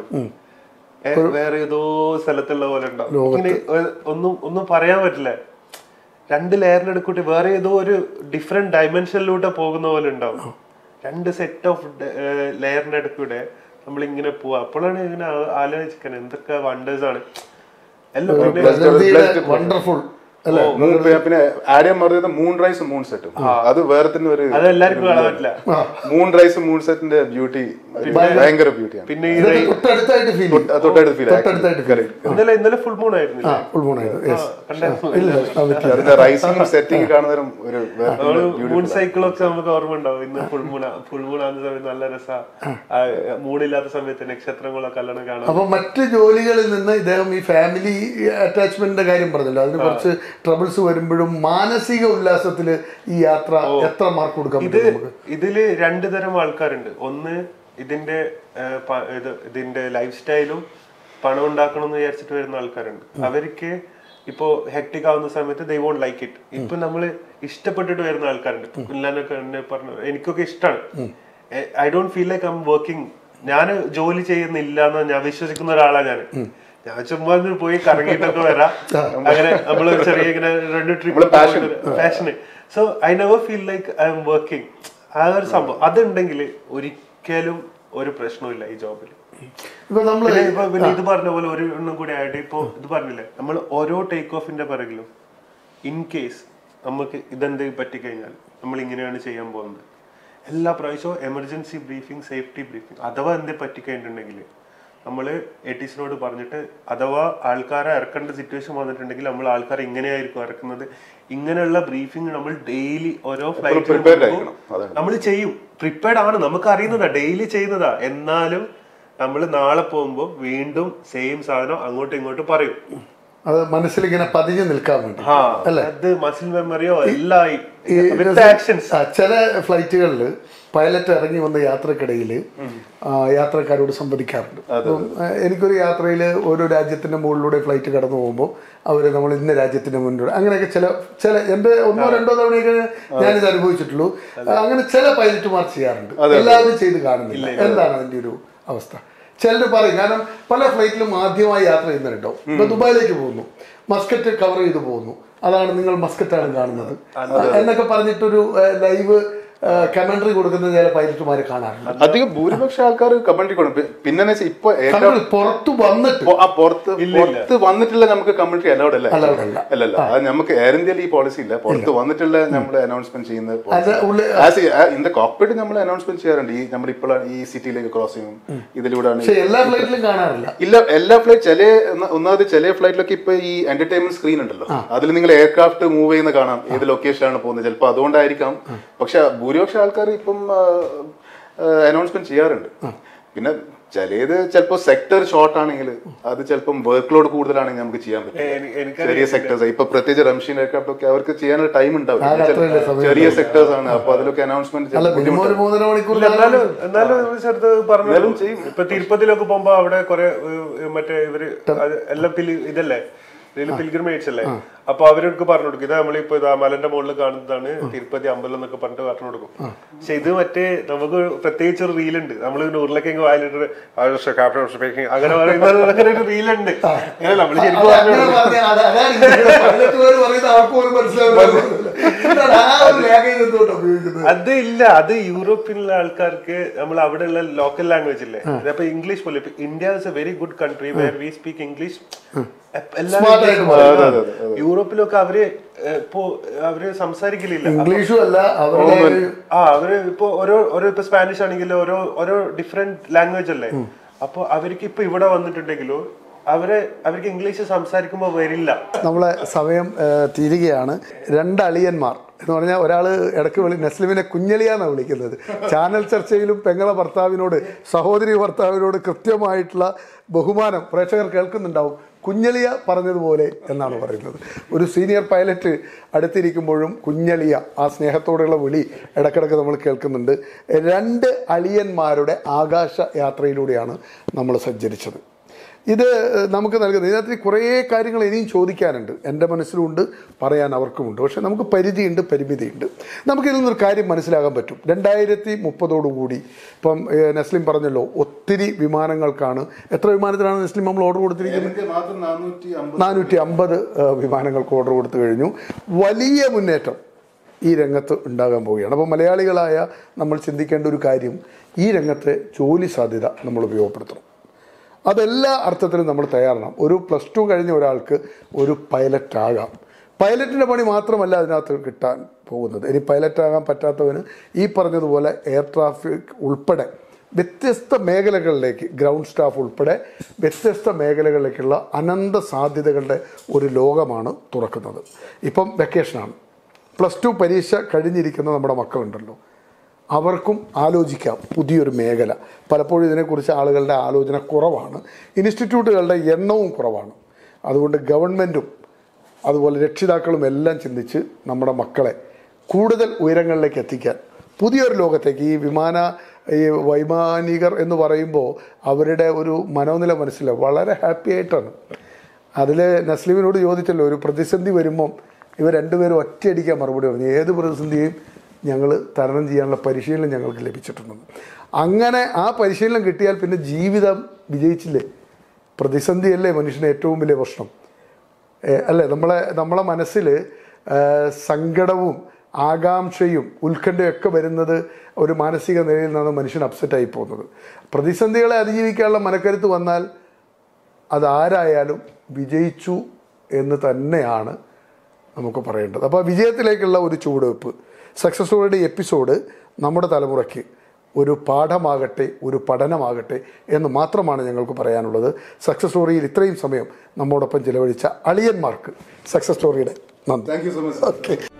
ഏ, വേറെ ഏതോ സ്ഥലത്തുള്ള പോലെ ഉണ്ടാവും ഇങ്ങനെ ഒ- ഒന്നും ഒന്നും പറയാൻ പറ്റില്ല രണ്ട് ലെയറിന്റെ അടുക്കൂട്ടി വേറെ ഏതോ ഒരു ഡിഫറെന്റ് ഡയമെൻഷനിലൂടെ പോകുന്ന പോലെ ഉണ്ടാവും രണ്ട് സെറ്റ് ഓഫ് ലെയറിന്റെ അടുക്കൂടെ നമ്മൾ ഇങ്ങനെ പോവാ അപ്പോഴാണ് ഇങ്ങനെ ആ- ആലോചിക്കുന്നത് എന്തൊക്കെ വണ്ടേഴ്സ് ആണ് എല്ലാം പിന്നെ പ്രകൃതിയുടെ വണ്ടർഫുൾ അല്ലെ മൂൺ പിന്നെ ആഡ് ചെയ്യാൻ പറഞ്ഞത് മൂൺ റൈസ് മൂൺ സെറ്റും അത് വേറെ തന്നെ ഒരു അത് എല്ലാവർക്കും കാണാൻ പറ്റില്ല മൂൺ റൈസ് മൂൺ സെറ്റിന്റെ ബ്യൂട്ടി ഭയങ്കര ബ്യൂട്ടിയാണ് പിന്നെ ഈ ഇതൊക്കെ തൊട്ടടുത്തായിട്ട് ഫീൽ ചെയ്യും തൊട്ടടുത്ത് ഫീൽ തൊട്ടടുത്തായിട്ട് ഫീൽ ചെയ്യും ഇന്നലെ ഇന്നലെ ഫുൾ മൂൺ ആയിരുന്നില്ല ഫുൾ മൂണായത് യെസ് കണ്ടായിരുന്നു ഇല്ല ആ, പറ്റില്ല. അതിന്റെ റൈസിംഗും സെറ്റിംഗ് കാണുന്നതും ഒരു വേറെ മൂൺ സൈക്കിളൊക്കെ നമുക്ക് ഓർമ്മ ഉണ്ടാവും ഇന്ന് ഫുൾ മൂണ ഫുൾ മൂൺ ആകുന്ന സമയത്ത് നല്ല രസാ മൂണില്ലാത്ത സമയത്ത് നക്ഷത്രങ്ങളൊക്കെ എല്ലാം കാണാം അപ്പൊ മറ്റ് ജോലികളിൽ നിന്ന് ഇദ്ദേഹം ഈ ഫാമിലി അറ്റാച്ച്മെന്റിന്റെ കാര്യം പറഞ്ഞല്ലോ അതിന് കുറച്ച് ട്രബിൾസ് വരുമ്പോഴും മാനസിക ഉല്ലാസത്തിൽ ഈ യാത്ര എത്ര മാർക്ക് കൊടുക്കാൻ ഇത് പറ്റും നമുക്ക് ഇതില് രണ്ട് തരം ആൾക്കാരുണ്ട് ഒന്ന് ഇതിന്റെ ആ, പ- ഇത് ഇതിന്റെ ലൈഫ് സ്റ്റൈലും പണം ഉണ്ടാക്കണം എന്ന് വിചാരിച്ചിട്ട് വരുന്ന ആൾക്കാരുണ്ട് അവർക്ക് ഇപ്പോ ഹെക്ടിക് ആവുന്ന സമയത്ത് ദൈ വോണ്ട് ലൈക്ക് ഇറ്റ് ഇപ്പൊ നമ്മള് ഇഷ്ടപ്പെട്ടിട്ട് വരുന്ന ആൾക്കാരുണ്ട് ഇല്ലാന്നൊക്കെ എന്നെ പറഞ്ഞു എനിക്കൊക്കെ ഇഷ്ടമാണ് I don't feel like I'm working ഞാൻ ജോലി ചെയ്യുന്നില്ല എന്ന് ഞാൻ വിശ്വസിക്കുന്ന ഒരാളാണ് ഞാൻ ഞാൻ ചുമ്മാ ഒന്ന് പോയി കറങ്ങിയിട്ടൊക്കെ വരാം അങ്ങനെ നമ്മള് ചെറിയ ഇങ്ങനെ രണ്ട് trip passion so I never feel like I'm working ആ ഒരു സംഭവം അതുണ്ടെങ്കിൽ ഒരിക്കലും ഒരു പ്രശ്നമില്ല ഈ ജോബിൽ ഇപ്പൊ നമ്മള് പിന്നെ ഇപ്പൊ പിന്നെ ഇത് പറഞ്ഞ പോലെ ഒരു എണ്ണം കൂടി ആയിട്ട് ഇപ്പൊ ഇത് പറഞ്ഞില്ലേ നമ്മൾ ഓരോ ടേക്ക് ഓഫിന്റെ പിറകിലും ഇൻ കേസ് നമുക്ക് ഇതെന്ത് പറ്റിക്കഴിഞ്ഞാൽ നമ്മൾ ഇങ്ങനെയാണ് ചെയ്യാൻ പോകുന്നത് എല്ലാ പ്രാവശ്യവും എമർജൻസി ബ്രീഫിംഗ് സേഫ്റ്റി ബ്രീഫിംഗ് അഥവാ എന്തേ പറ്റിക്കഴിഞ്ഞിട്ടുണ്ടെങ്കിൽ നമ്മൾ എറ്റീസിനോട് പറഞ്ഞിട്ട് അഥവാ ആൾക്കാരെ ഇറക്കേണ്ട സിറ്റുവേഷൻ വന്നിട്ടുണ്ടെങ്കിൽ നമ്മൾ ആൾക്കാരെ ഇങ്ങനെയായിരിക്കും ഇറക്കുന്നത് ഇങ്ങനെയുള്ള ബ്രീഫിംഗ് നമ്മൾ ഡെയിലി ഓരോ prepared ഫ്ലൈറ്റ് ആയിരിക്കണം. അതാണ്. നമ്മൾ ചെയ്യും പ്രിപ്പയർഡ് ആണ് നമുക്ക് അറിയുന്നതാ ഡെയിലി ചെയ്യുന്നതാ എന്നാലും നമ്മൾ നാളെ പോകുമ്പോൾ വീണ്ടും സെയിം സാധനം അങ്ങോട്ടും ഇങ്ങോട്ടും പറയും അത് മനസ്സിലിങ്ങനെ പതിഞ്ഞു നിൽക്കാൻ വേണ്ടി ആ അത് മസിൽ മെമ്മറിയോ എല്ലാം വിത്ത് ആക്ഷൻസ് ആ, ചില ഫ്ലൈറ്റുകളിൽ പൈലറ്റ് ഇറങ്ങി വന്ന യാത്രക്കിടയിൽ യാത്രക്കാരോട് സംവദിക്കാറുണ്ട് അപ്പം, ആ, എനിക്കൊരു യാത്രയിൽ ഓരോ രാജ്യത്തിന്റെ മുകളിലൂടെ ഫ്ലൈറ്റ് കടന്നു പോകുമ്പോൾ അവർ നമ്മൾ ഇന്ന രാജ്യത്തിന്റെ മുന്നിലൂടെ അങ്ങനെയൊക്കെ ചില ചില എൻ്റെ ഒന്നോ രണ്ടോ തവണയൊക്കെ ഞാനിത് അനുഭവിച്ചിട്ടുള്ളൂ ആ, അങ്ങനെ ചില പൈലറ്റുമാർ ചെയ്യാറുണ്ട് എല്ലാവരും ചെയ്ത് കാണുന്നില്ല എന്താണ് അതിന്റെ ഒരു അവസ്ഥ ചിലർ പറയും കാരണം പല ഫ്ലൈറ്റിലും ആദ്യമായി യാത്ര ചെയ്യുന്നവരുണ്ടാവും ഇപ്പൊ ദുബായിലേക്ക് പോകുന്നു മസ്കറ്റ് കവർ ചെയ്ത് പോകുന്നു അതാണ് നിങ്ങൾ മസ്കറ്റാണ് കാണുന്നത് എന്നൊക്കെ പറഞ്ഞിട്ടൊരു ലൈവ് കമന്ററി കൊടുക്കുന്ന ചില പൈലറ്റുമാരെ കാണാറുണ്ട് അധികം ഭൂരിപക്ഷം ആൾക്കാർ കമന്ററി കൊടുക്കും പിന്നെ വെച്ചാൽ ഇപ്പൊ ഏറ്റവും കമന്ററി പുറത്തു വന്നിട്ട് പൊ- ആ പുറത്ത് പുറത്ത് വന്നിട്ടുള്ള നമുക്ക് കമന്ററി അലൗഡ് അല്ല Allowed അല്ല. അല്ലല്ല അത് നമുക്ക് എയർ ഇന്ത്യയിൽ ഈ പോളിസി ഇല്ല പുറത്ത് വന്നിട്ടുള്ള നമ്മൾ അനൗൺസ്മെന്റ് ചെയ്യുന്ന അത് ഉള്ളിൽ ഇൻ കോക്പിറ്റ് നമ്മൾ അനൗൺസ്മെന്റ് ചെയ്യാറുണ്ട് ഈ നമ്മൾ ഇപ്പോൾ ഈ സിറ്റിയിലേക്ക് ക്രോസ് ചെയ്യും ഇതിലൂടെയാണ് പക്ഷെ എല്ലാ ഫ്ലൈറ്റിലും കാണാറില്ല ഇല്ല എല്ലാ ഫ്ലൈറ്റ് ചില ഒന്ന- ഒന്നാമത് ചില ഫ്ലൈറ്റിലൊക്കെ ഇപ്പൊ ഈ എന്റർടൈൻമെന്റ് സ്ക്രീൻ ഉണ്ടല്ലോ അതിൽ നിങ്ങൾ എയർക്രാഫ്റ്റ് മൂവ് ചെയ്യുന്ന കാണാം ഏത് ലൊക്കേഷനിലാണ് പോകുന്നത് ചിലപ്പോൾ അതുകൊണ്ടായിരിക്കാം പക്ഷെ ഭൂരിപക്ഷം ആൾക്കാർ ഇപ്പം അനൗൺസ്മെന്റ് ചെയ്യാറുണ്ട് പിന്നെ ചിലത് ചിലപ്പോൾ സെക്ടർ ഷോർട്ട് ആണെങ്കിൽ അത് ചിലപ്പം വർക്ക് ലോഡ് കൂടുതലാണെങ്കിൽ നമുക്ക് ചെയ്യാൻ പറ്റും എനിക്ക് ചെറിയ സെക്ടേഴ്സ് ഇപ്പൊ പ്രത്യേകിച്ച് റംഷീൻ എയർക്രാഫ്റ്റ് ഒക്കെ അവർക്ക് ചെയ്യാനുള്ള ടൈം ഉണ്ടാവും അത്രയല്ലേ സമയം ചെറിയ സെക്ടേഴ്സ് ആണ് അപ്പൊ അതിലൊക്കെ അനൗൺസ്മെന്റ് അല്ല മിനിമം ഒരു മൂന്നര മണിക്കൂർ എന്നാലും എന്നാലും ഒരു സ്ഥലത്ത് പറഞ്ഞു ഇപ്പൊ തിരുപ്പതിയിലൊക്കെ പോകുമ്പോ അവിടെ കുറെ ഏഹ്, മറ്റേ ഇവര് അത് എല്ലാം പിലി ഇതല്ലേ പിൽഗ്രിമേറ്റ്സ് അല്ലേ അപ്പൊ അവർക്ക് പറഞ്ഞു കൊടുക്കും ഇത് നമ്മളിപ്പോ ഇതാ മലന്റെ മുകളിൽ കാണുന്നതാണ് തിരുപ്പതി അമ്പലം എന്നൊക്കെ പറഞ്ഞിട്ട് പറഞ്ഞു കൊടുക്കും പക്ഷെ ഇത് മറ്റേ നമുക്ക് പ്രത്യേകിച്ച് ഒരു റീലുണ്ട് നമ്മൾ നൂറിലൊക്കെ വായിലിട്ട് അങ്ങനെ പറയുന്ന അങ്ങനെ ഒരു റീലുണ്ട് അങ്ങനെ നമ്മൾ ശരിക്കും പറഞ്ഞു അങ്ങനെ പറഞ്ഞാ അത് അതാണ് ഇതിന്റെ പൈലറ്റുമാർ പറയുന്നത് അവർക്ക് പോലും മനസ്സിലാവില്ല എന്താണ് ആ ഒരു ലാംഗ്വേജ് എന്തുകൊണ്ട് ഉപയോഗിക്കുന്നത് അത് ഇല്ല അത് യൂറോപ്പിലുള്ള ആൾക്കാർക്ക് നമ്മൾ അവിടെയുള്ള ലോക്കൽ ലാംഗ്വേജ് ഇല്ലേ അപ്പൊ ഇംഗ്ലീഷ് പോലെ ഇപ്പൊ India is a very good country where we speak English Smart ആയിട്ട് പറയും. യൂറോപ്പിലൊക്കെ അവര് ഏഹ്, ഇപ്പോ അവര് സംസാരിക്കലില്ല ഇംഗ്ലീഷും അല്ല അവരുടെ ഒരു- ആ അവര് ഇപ്പൊ ഓരോ ഓരോ ഇപ്പൊ സ്പാനിഷ് ആണെങ്കിൽ ഓരോ ഓരോ ഡിഫറെന്റ് ലാംഗ്വേജ് അല്ലേ അപ്പൊ അവർക്ക് ഇപ്പൊ ഇവിടെ വന്നിട്ടുണ്ടെങ്കിലോ അവരെ അവർക്ക് ഇംഗ്ലീഷ് സംസാരിക്കുമ്പോ വരില്ല നമ്മളെ സമയം ഏഹ്, തീരുകയാണ് രണ്ട് അളിയന്മാർ എന്ന് പറഞ്ഞാൽ ഒരാൾ ഇടയ്ക്ക് വിളി നസ്ലിമിനെ കുഞ്ഞളിയാന്നാണ് വിളിക്കുന്നത് ചാനൽ ചർച്ചയിലും പെങ്ങളെ ഭർത്താവിനോട് സഹോദരി ഭർത്താവിനോട് കൃത്യമായിട്ടുള്ള ബഹുമാനം പ്രേക്ഷകർ കേൾക്കുന്നുണ്ടാവും കുഞ്ഞളിയ പറഞ്ഞതുപോലെ എന്നാണ് പറയുന്നത് ഒരു സീനിയർ പൈലറ്റ് അടുത്തിരിക്കുമ്പോഴും കുഞ്ഞളിയ ആ സ്നേഹത്തോടെയുള്ള വിളി ഇടക്കിടക്ക് നമ്മൾ കേൾക്കുന്നുണ്ട് രണ്ട് അളിയന്മാരുടെ ആകാശ യാത്രയിലൂടെയാണ് നമ്മൾ സഞ്ചരിച്ചത് ഇത് നമുക്ക് നൽകുന്നത് ഇതിനകത്ത് കുറേ കാര്യങ്ങൾ ഇനിയും ചോദിക്കാനുണ്ട് എൻ്റെ മനസ്സിലുണ്ട് പറയാൻ അവർക്കുമുണ്ട് പക്ഷെ നമുക്ക് പരിധിയുണ്ട് പരിമിതിയുണ്ട് നമുക്ക് ഇതിൽ നിന്നൊരു കാര്യം മനസ്സിലാകാൻ പറ്റും രണ്ടായിരത്തി മുപ്പതോടുകൂടി ഇപ്പം ഏഹ്, നസ്ലിം പറഞ്ഞല്ലോ ഒത്തിരി വിമാനങ്ങൾക്കാണ് എത്ര വിമാനത്തിനാണ് നസ്ലിം നമ്മൾ ഓർഡർ കൊടുത്തിരിക്കുന്നത് മാത്രം നാനൂറ്റി അമ്പത് നാനൂറ്റി അമ്പത് വിമാനങ്ങൾക്ക് ഓർഡർ കൊടുത്തു കഴിഞ്ഞു വലിയ മുന്നേറ്റം ഈ രംഗത്ത് ഉണ്ടാകാൻ പോവുകയാണ് അപ്പോൾ മലയാളികളായ നമ്മൾ ചിന്തിക്കേണ്ട ഒരു കാര്യം ഈ രംഗത്തെ ജോലി സാധ്യത നമ്മൾ ഉപയോഗപ്പെടുത്തണം അതെല്ലാ അർത്ഥത്തിലും നമ്മൾ തയ്യാറാണ് ഒരു പ്ലസ് ടു കഴിഞ്ഞ ഒരാൾക്ക് ഒരു പൈലറ്റ് ആകാം പൈലറ്റിൻ്റെ പണി മാത്രമല്ല അതിനകത്ത് കിട്ടാൻ പോകുന്നത് ഇനി പൈലറ്റ് ആകാൻ പറ്റാത്തവന് ഈ പറഞ്ഞതുപോലെ എയർ ട്രാഫിക് ഉൾപ്പെടെ വ്യത്യസ്ത മേഖലകളിലേക്ക് ഗ്രൗണ്ട് സ്റ്റാഫ് ഉൾപ്പെടെ വ്യത്യസ്ത മേഖലകളിലേക്കുള്ള അനന്ത സാധ്യതകളുടെ ഒരു ലോകമാണ് തുറക്കുന്നത് ഇപ്പം വെക്കേഷനാണ് പ്ലസ് ടു പരീക്ഷ കഴിഞ്ഞിരിക്കുന്ന നമ്മുടെ മക്കളുണ്ടല്ലോ അവർക്കും ആലോചിക്കാം പുതിയൊരു മേഖല പലപ്പോഴും ഇതിനെക്കുറിച്ച് ആളുകളുടെ ആലോചന കുറവാണ് ഇൻസ്റ്റിറ്റ്യൂട്ടുകളുടെ എണ്ണവും കുറവാണ് അതുകൊണ്ട് ഗവൺമെൻറ്റും അതുപോലെ രക്ഷിതാക്കളും എല്ലാം ചിന്തിച്ച് നമ്മുടെ മക്കളെ കൂടുതൽ ഉയരങ്ങളിലേക്ക് എത്തിക്കാൻ പുതിയൊരു ലോകത്തേക്ക് ഈ വിമാന ഈ വൈമാനികർ എന്ന് പറയുമ്പോൾ അവരുടെ ഒരു മനോനില മനസ്സില വളരെ ഹാപ്പി ആയിട്ടാണ് അതിൽ നസ്ലിമിനോട് ചോദിച്ചല്ലോ ഒരു പ്രതിസന്ധി വരുമ്പം ഇവർ രണ്ടുപേരും ഒറ്റയടിക്കാൻ മറുപടി പറഞ്ഞു ഏത് പ്രതിസന്ധിയും ഞങ്ങൾ തരണം ചെയ്യാനുള്ള പരിശീലനം ഞങ്ങൾക്ക് ലഭിച്ചിട്ടുണ്ടെന്ന് അങ്ങനെ ആ പരിശീലനം കിട്ടിയാൽ പിന്നെ ജീവിതം വിജയിച്ചില്ലേ പ്രതിസന്ധിയല്ലേ മനുഷ്യന് ഏറ്റവും വലിയ പ്രശ്നം ഏ, അല്ലേ നമ്മളെ നമ്മളെ മനസ്സിൽ സങ്കടവും ആകാംക്ഷയും ഉത്കണ്ഠയും ഒക്കെ വരുന്നത് ഒരു മാനസിക നിലയിൽ നിന്നാണ് മനുഷ്യൻ അപ്സെറ്റായി പോകുന്നത് പ്രതിസന്ധികളെ അതിജീവിക്കാനുള്ള മനക്കരുത്ത് വന്നാൽ അതാരായാലും വിജയിച്ചു എന്ന് തന്നെയാണ് നമുക്ക് പറയേണ്ടത് അപ്പോൾ വിജയത്തിലേക്കുള്ള ഒരു ചുവടുവെപ്പ് സക്സസ് സ്റ്റോറിയുടെ എപ്പിസോഡ് നമ്മുടെ തലമുറയ്ക്ക് ഒരു പാഠമാകട്ടെ ഒരു പഠനമാകട്ടെ എന്ന് മാത്രമാണ് ഞങ്ങൾക്ക് പറയാനുള്ളത് സക്സസ് സ്റ്റോറിയിൽ ഇത്രയും സമയം നമ്മോടൊപ്പം ചിലവഴിച്ച അളിയന്മാർക്ക് സക്സസ് സ്റ്റോറിയുടെ നന്ദി thank you so much okay